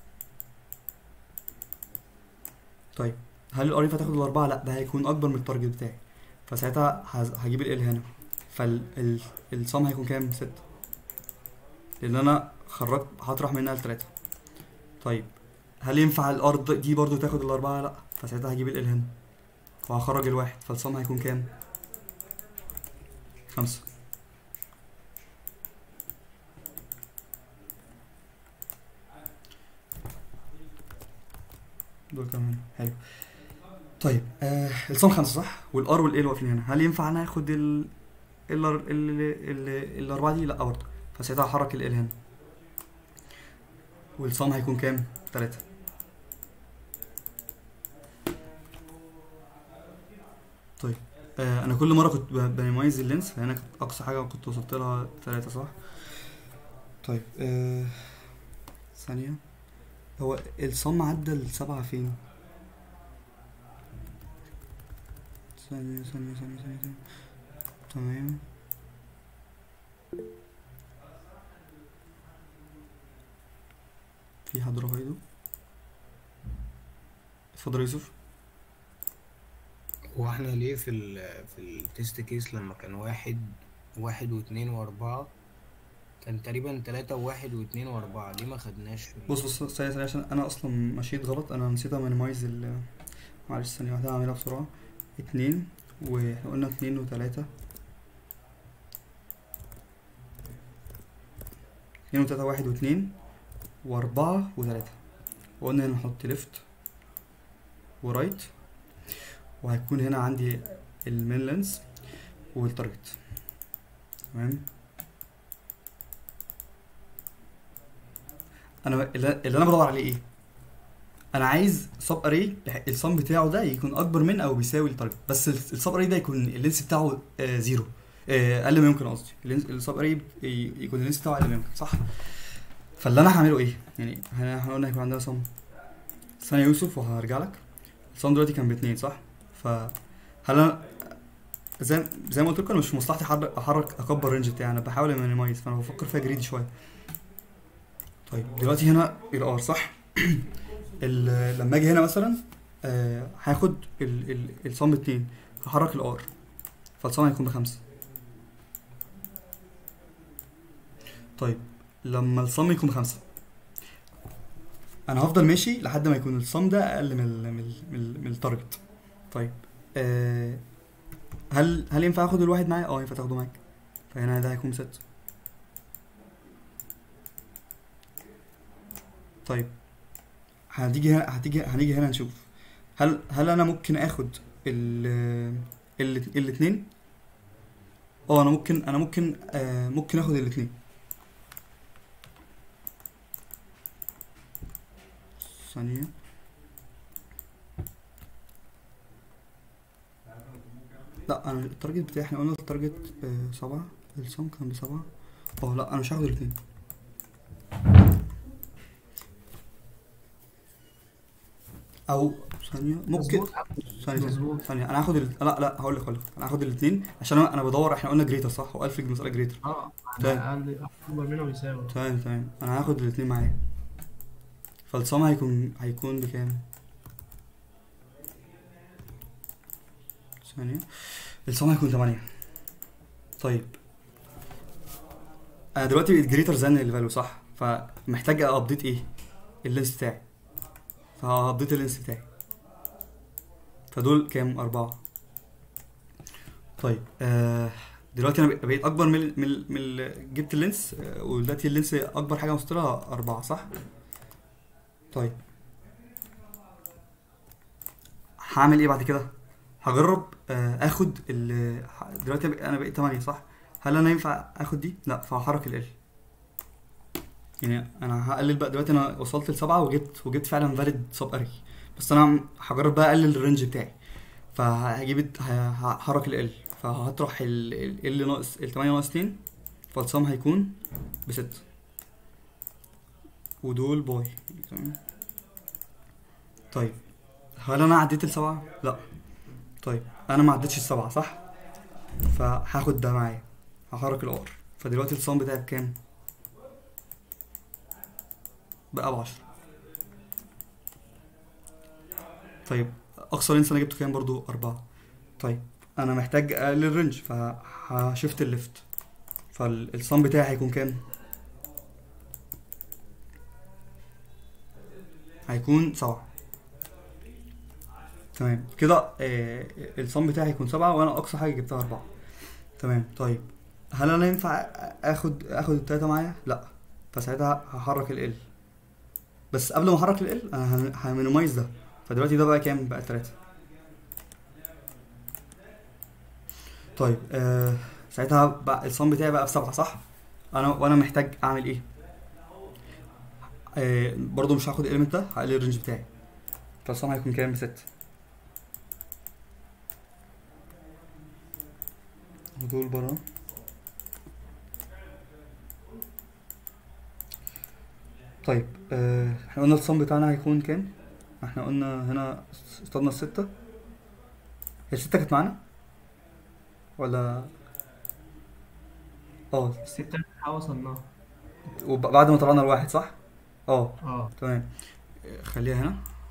طيب هل الار ينفع تاخد الأربعة؟ لأ ده هيكون أكبر من التارجت بتاعي فساعتها هز- هجيب ال هنا فالصم هيكون كام؟ ستة لأن أنا خرجت هطرح منها التلاتة طيب هل ينفع الأرض دي برضو تاخد الأربعة؟ لأ فساعتها هجيب ال هنا وهخرج الواحد فالصم هيكون كام؟ خمسة دول كمان حلو طيب آه الصم خمسة صح؟ والار والال واقفين هنا هل ينفع انا اخد ال ال ال ال الاربعة دي؟ لا برضه فساعتها هحرك ال هنا والصم هيكون كام؟ تلاتة طيب آه انا كل مره كنت ب- بميز اللينس فهنا كانت اقصى حاجه كنت وصلت لها ثلاثة صح طيب آه ثانيه هو الصم عدى السبعة فين ثانية ثانية ثانية ثانية ثانية. تمام في حد رفع ايده اتفضل يا يوسف هو احنا ليه في ال في التيست كيس لما كان واحد واحد واثنين واربعة كان تقريبا تلاتة وواحد واثنين واربعة ليه ما خدناش في ال- بص بص ثانية ثانية عشان أنا أصلا مشيت غلط أنا نسيت أمينيمايز ال معلش ثانية واحدة هعملها بسرعة اتنين واحنا قلنا اتنين وتلاتة اتنين وتلاتة واحد واتنين وأربعة وتلاتة وقلنا هنا نحط ليفت ورايت وهيكون هنا عندي المين لينس والتارجت تمام انا اللي اللي انا بدور عليه ايه انا عايز سب اري الصم بتاعه ده يكون اكبر من او بيساوي التارجت بس السب اري ده يكون اللينس بتاعه آه زيرو آه اقل ما يمكن قصدي السب اري يكون اللينس بتاعه اقل ما يمكن صح فاللي انا هعمله ايه يعني احنا إحنا قلنا هيكون عندنا صم ثانية يوسف وهرجع لك الصم دلوقتي كان باتنين صح فهل انا زي زي ما قلت لكم انا مش في مصلحتي احرك احرك اكبر الرينج بتاعي انا بحاول امينيمايز فانا بفكر فيها جريدي شويه طيب دلوقتي هنا الار صح ال- لما اجي هنا مثلا آه هاخد ال- ال- الصم اتنين هحرك الار فالصم هيكون بخمسة طيب لما الصم يكون بخمسة انا هفضل ماشي لحد ما يكون الصم ده اقل من ال من ال من, ال من التارجت طيب آه هل هل ينفع اخد الواحد معايا اه ينفع تاخده معاك فهنا ده هيكون ست طيب هتيجي هنا هتيجي هنيجي هنا نشوف هل هل انا ممكن اخد ال ال الاتنين اه انا ممكن انا ممكن آه ممكن اخد الاتنين ثانية لا انا التارجت بتاعي احنا قلنا التارجت آه سبعة السم كان بسبعة اه لا انا مش هاخد الاتنين او ثانية ممكن مظبوط. ثانية ثانية مظبوط. ثانية انا هاخد ال... لا لا هقول لك هقول لك انا هاخد الاتنين عشان انا انا بدور احنا قلنا جريتر صح هو الف المسألة جريتر اه طيب. اقل اكبر منه يساوي تمام تمام انا هاخد الاتنين معايا فالصم هيكون هيكون بكام ثانية الصم هيكون تمانية طيب انا دلوقتي بقيت جريتر زان الفاليو صح فمحتاج ابديت ايه اللينس بتاعي فهابديت اللينس بتاعي فدول كام أربعة طيب آه دلوقتي انا بقيت اكبر من ال- من ال- من ال- جبت اللينس آه، ودلوقتي اللينس اكبر حاجه وصلت لها أربعة صح طيب هعمل ايه بعد كده هجرب آه، اخد ال دلوقتي بق- انا بقيت 8 صح هل انا ينفع اخد دي لا فهحرك ال يعني انا هقلل بقى دلوقتي انا وصلت لسبعة وجبت وجبت فعلا فاليد سب اري بس انا هجرب بقى اقلل الرينج بتاعي فهجيب الت- ه- هحرك ال فهطرح ال ال ناقص ال 8 ناقص 2 فالصم هيكون بستة ودول باي تمام طيب هل انا عديت السبعة؟ لا طيب انا ما عدتش السبعة صح؟ فهاخد ده معايا هحرك الار فدلوقتي الصم بتاعي بكام؟ بقى بعشرة طيب اقصى لينس انا جبته كام برضو أربعة طيب انا محتاج اقلل الرينج فهشفت الليفت فالصم بتاعي هيكون كام؟ هيكون سبعة تمام كده آه الصم بتاعي هيكون سبعة وانا اقصى حاجة جبتها اربعة تمام طيب هل انا ينفع اخد اخد التلاتة معايا؟ لا فساعتها هحرك ال بس قبل ما احرك ال انا همينيمايز ده فدلوقتي ده بقى كام؟ بقى تلاتة طيب آه ساعتها بقى الصم بتاعي بقى بسبعة صح؟ انا وانا محتاج اعمل ايه؟ آه برضو مش هاخد الاليمنت ده هقلل الرينج بتاعي فالصم هيكون كام بستة ودول بره طيب آه، احنا قلنا الصم بتاعنا هيكون كام احنا قلنا هنا اصطادنا الستة هي الستة كانت معانا ولا اه الستة وصلناها وبعد ما طلعنا الواحد صح اه اه تمام خليها هنا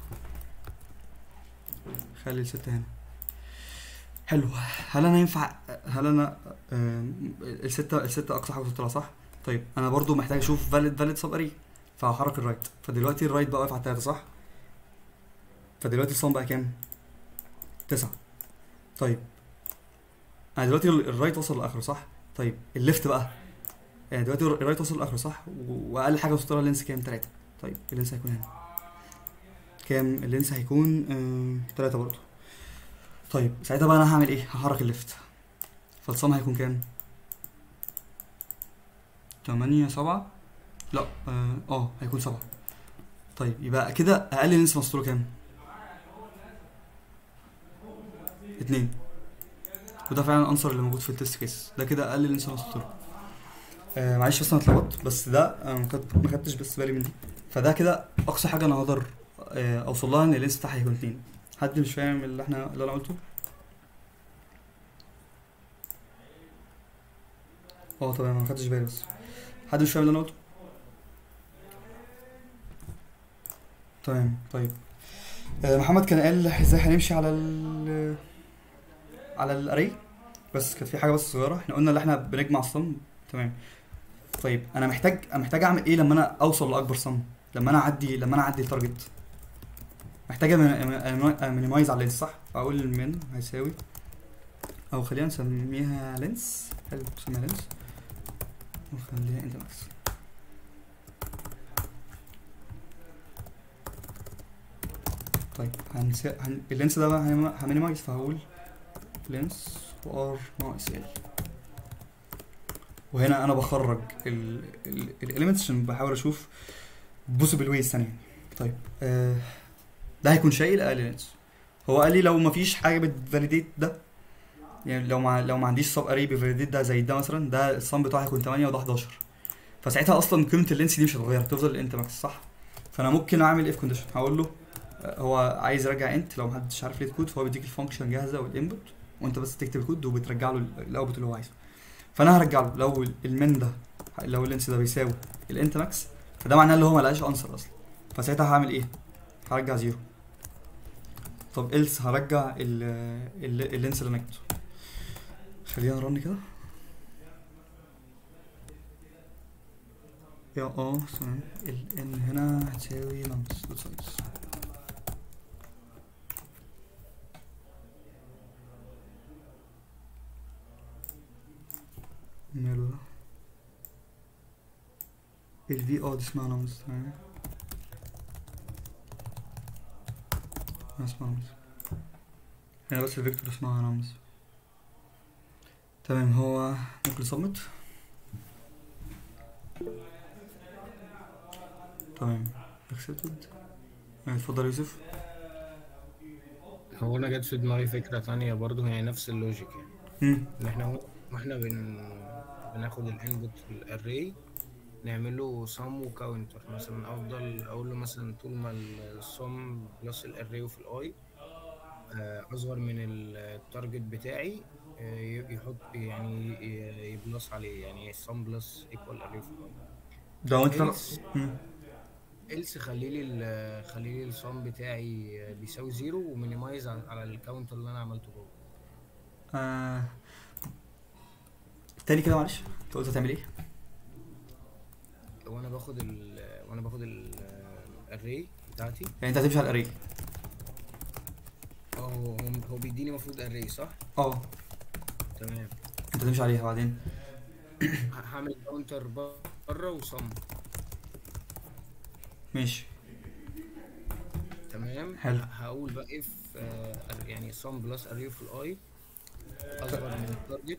خلي الستة هنا حلو هل انا ينفع هل انا آم، الستة الستة اقصى حاجة وصلت لها صح طيب انا برضو محتاج اشوف فاليد فاليد سب اري فهحرك الرايت فدلوقتي الرايت بقى واقف على تلاتة صح فدلوقتي الصم بقى كام تسعة طيب انا دلوقتي ال- الرايت وصل لاخره صح طيب الليفت بقى يعني دلوقتي الرايت وصل لاخره صح و- واقل حاجه وصلت لها اللينس كام تلاتة طيب اللينس هيكون هنا كام اللينس هيكون آه... تلاتة برضه طيب ساعتها بقى انا هعمل ايه هحرك الليفت فالصم هيكون كام تمانية سبعة لا اه آه، هيكون سبعة طيب يبقى كده اقل لينس مسطوله كام اتنين وده فعلا الانسر اللي موجود في التست كيس ده كده اقل لينس مسطوله آه معلش بس انا اتلخبطت بس ده آه ما خدت- ما خدتش بس بالي من دي فده كده اقصى حاجه انا اقدر آه اوصل لها ان اللينس بتاعها هيكون اتنين حد مش فاهم اللي احنا اللي انا قلته اه تمام أنا ما خدتش بالي بس حد مش فاهم اللي انا قلته تمام طيب آه محمد كان قال ازاي هنمشي على ال على الاري بس كانت في حاجه بس صغيره احنا قلنا ان احنا بنجمع الصم تمام طيب انا محتاج انا محتاج اعمل ايه لما انا اوصل لاكبر صم لما انا اعدي لما انا اعدي التارجت محتاج مينيمايز على اللينس صح فاقول المين هيساوي او خلينا نسميها لينس حلو نسميها لينس وخليها انت ماكس طيب هنس... هن... اللينس ده بقى هنم- همينيمايز فهقول لينس وار ناقص ال وهنا انا بخرج الاليمنتس عشان بحاول اشوف بوسيبل ويز ثانيه يعني. طيب آه ده هيكون شايل اقل لينس هو قال لي لو مفيش حاجه بتفاليديت ده يعني لو ما لو ما عنديش سب اري بيفاليديت ده زي ده مثلا ده الصم بتاعه هيكون 8 وده 11 فساعتها اصلا قيمه اللينس دي مش هتتغير هتفضل الانت ماكس صح فانا ممكن اعمل اف كونديشن هقول له آه، هو عايز يرجع انت لو محدش عارف ليه كود فهو بيديك الفانكشن جاهزه والانبوت وانت بس تكتب الكود وبترجع له الاوتبوت اللي هو عايزه فانا هرجع له لو المن ده لو اللينس ده بيساوي الانت ماكس فده معناه ان هو ملقاش انسر اصلا فساعتها هعمل ايه هرجع زيرو طب إلس هرجع ال ال اللينس اللي انا جبته خلينا نرن كده يا اه تمام ال ان هنا هتساوي نمس دوت سايز ماله ده ال في اه دي اسمها نمس تمام اسمها نمس هنا بس الفيكتور اسمها نمس تمام هو ممكن صمت تمام accepted يعني اتفضل يا يوسف هو انا جت في دماغي فكرة تانية برضه هي نفس اللوجيك يعني مم. ان احنا واحنا بن بناخد الانبوت الاري نعمل له سم وكاونتر مثلا افضل اقول له مثلا طول ما السم بلس الاري وفي الاي اصغر من التارجت بتاعي آه، ي- يحط يعني ي- يبلس عليه يعني سم بلس ايكوال اري في الاي ده وانت إلس مم. إلس خلي لي ال- خلي لي السم بتاعي بيساوي زيرو ومينيمايز على على الكاونتر اللي انا عملته جوه آه. تاني كده معلش انت قلت هتعمل ايه؟ وانا باخد ال وانا باخد الاري بتاعتي يعني انت هتمشي على الاري اه هو هو هو بيديني المفروض اري صح اه تمام انت هتمشي عليها بعدين ه- هعمل كاونتر بره وصم ماشي تمام حلو. ه- هقول بقى اف يعني صم بلس اري في الاي اصغر من التارجت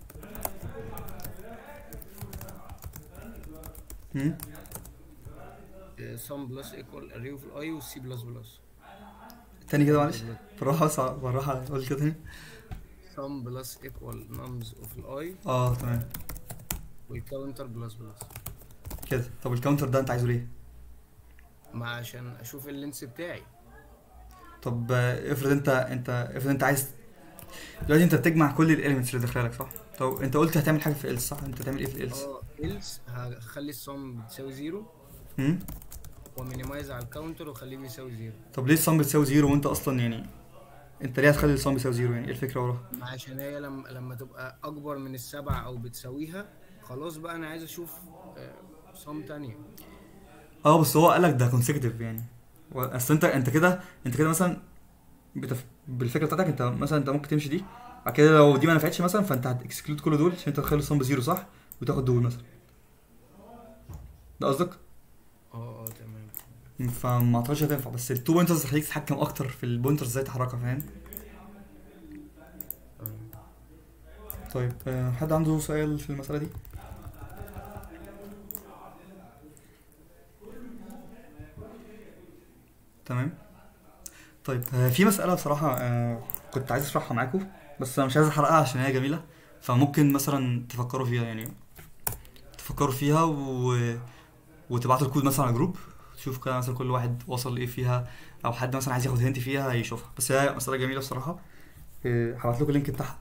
مم. صم بلس ايكوال اري في الاي والسي بلس بلس تاني كده معلش بالراحة بس بالراحة قول كده تاني sum بلس equal nums of الاي اه تمام والكاونتر بلس بلس كده طب الكاونتر ده انت عايزه ليه ما عشان اشوف اللينس بتاعي طب آه، افرض انت انت افرض انت عايز دلوقتي انت بتجمع كل الاليمنتس اللي داخله لك صح طب انت قلت هتعمل حاجه في الالس صح انت هتعمل ايه في الالس اه else هخلي السم بتساوي زيرو امم ومينيمايز على الكاونتر واخليه بيساوي زيرو طب ليه الصم بتساوي زيرو وانت اصلا يعني انت ليه هتخلي الصم بيساوي زيرو يعني ايه الفكره وراها ما عشان هي لما لما تبقى اكبر من السبعة او بتساويها خلاص بقى انا عايز اشوف صم تانية اه بس هو قالك ده كونسيكتيف يعني و- اصل انت انت كده انت كده مثلا بتف... بالفكره بتاعتك انت مثلا انت ممكن تمشي دي بعد كده لو دي ما نفعتش مثلا فانت هتكسكلود كل دول عشان انت تخلي الصم بزيرو صح وتاخد دول مثلا ده قصدك اه اه تمام فما اعتقدش هتنفع بس التو بوينترز هتخليك تتحكم اكتر في البوينترز ازاي تحركها فاهم تمام. طيب آه، حد عنده سؤال في المساله دي تمام طيب آه، في مسألة بصراحة آه، كنت عايز اشرحها معاكم بس انا مش عايز احرقها عشان هي جميلة فممكن مثلا تفكروا فيها يعني تفكروا فيها و... وتبعتوا الكود مثلا على جروب تشوف كده مثلا كل واحد وصل لايه فيها او حد مثلا عايز ياخد هنت فيها يشوفها بس هي مسألة جميلة بصراحة آه، هبعت لكم اللينك بتاعها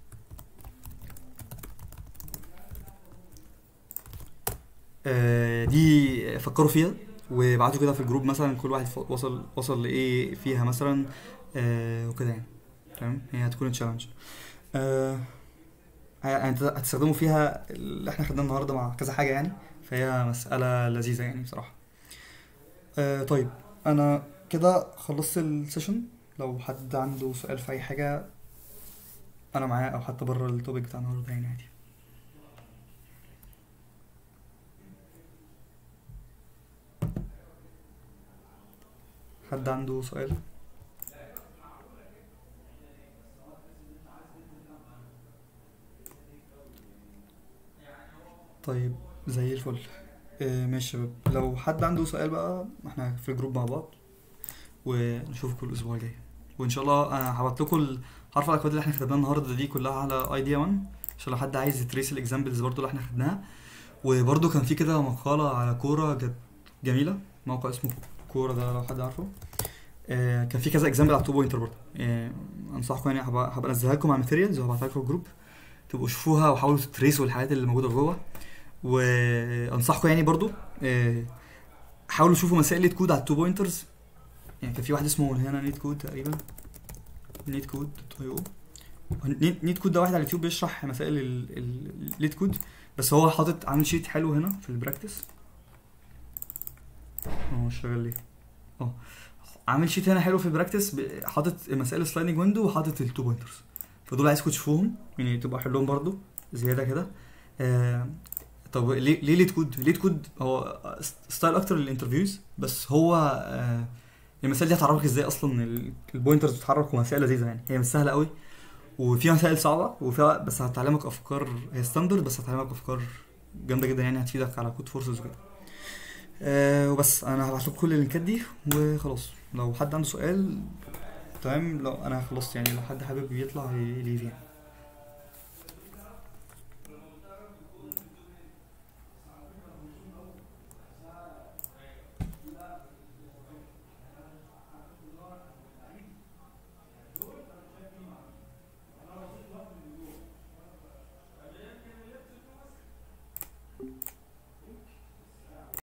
آه، دي فكروا فيها وابعتوا كده في الجروب مثلا كل واحد ف- وصل وصل لايه فيها مثلا آه، وكده يعني تمام هي هتكون تشالنج آه يعني انت هتستخدموا فيها اللي احنا خدناه النهارده مع كذا حاجه يعني فهي مساله لذيذه يعني بصراحه آه طيب انا كده خلصت السيشن لو حد عنده سؤال في اي حاجه انا معاه او حتى بره التوبيك بتاع النهارده يعني عادي حد عنده سؤال طيب زي الفل آه ماشي يا شباب لو حد عنده سؤال بقى احنا في الجروب مع بعض ونشوفكم الاسبوع الجاي وان شاء الله انا هبعت لكم ال- هرفع الاكواد اللي احنا خدناها النهارده دي كلها على ايديا 1 عشان لو حد عايز يتريس الاكزامبلز برضو اللي احنا خدناها وبرضو كان في كده مقاله على كوره كانت جميله موقع اسمه كوره ده لو حد عارفه آه كان في كذا اكزامبل على التو بوينتر برضه آه انصحكم يعني هبقى هبقى انزلها لكم على الماتيريالز وهبعتها لكم الجروب تبقوا شوفوها وحاولوا تتريسوا الحاجات اللي موجوده جوه وانصحكم يعني برضو آه، حاولوا تشوفوا مسائل ليت كود على التو بوينترز يعني كان في واحد اسمه هنا نيت كود تقريبا نيت كود اي او نيت نيت كود ده واحد على اليوتيوب بيشرح مسائل الليت كود بس هو حاطط عامل شيت حلو هنا في البراكتس هو مش شغال ليه اه عامل شيت هنا حلو في البراكتس ب- حاطط مسائل سلايدنج ويندو وحاطط التو بوينترز فدول عايزكم تشوفوهم يعني تبقى حلوهم برضو زياده كده آه طب ليه ليه ليد كود؟ ليد كود هو ستايل اكتر للانترفيوز بس هو آه المسائل دي هتعرفك ازاي اصلا ال- البوينترز بتتحرك ومسائل لذيذه يعني هي مش سهله قوي وفي مسائل صعبه وفيها بس هتعلمك افكار هي ستاندرد بس هتعلمك افكار جامده جدا يعني هتفيدك على كود فورسز وكده آه وبس انا هبعت لكم كل اللينكات دي وخلاص لو حد عنده سؤال تمام لو انا خلصت يعني لو حد حابب يطلع يليف يعني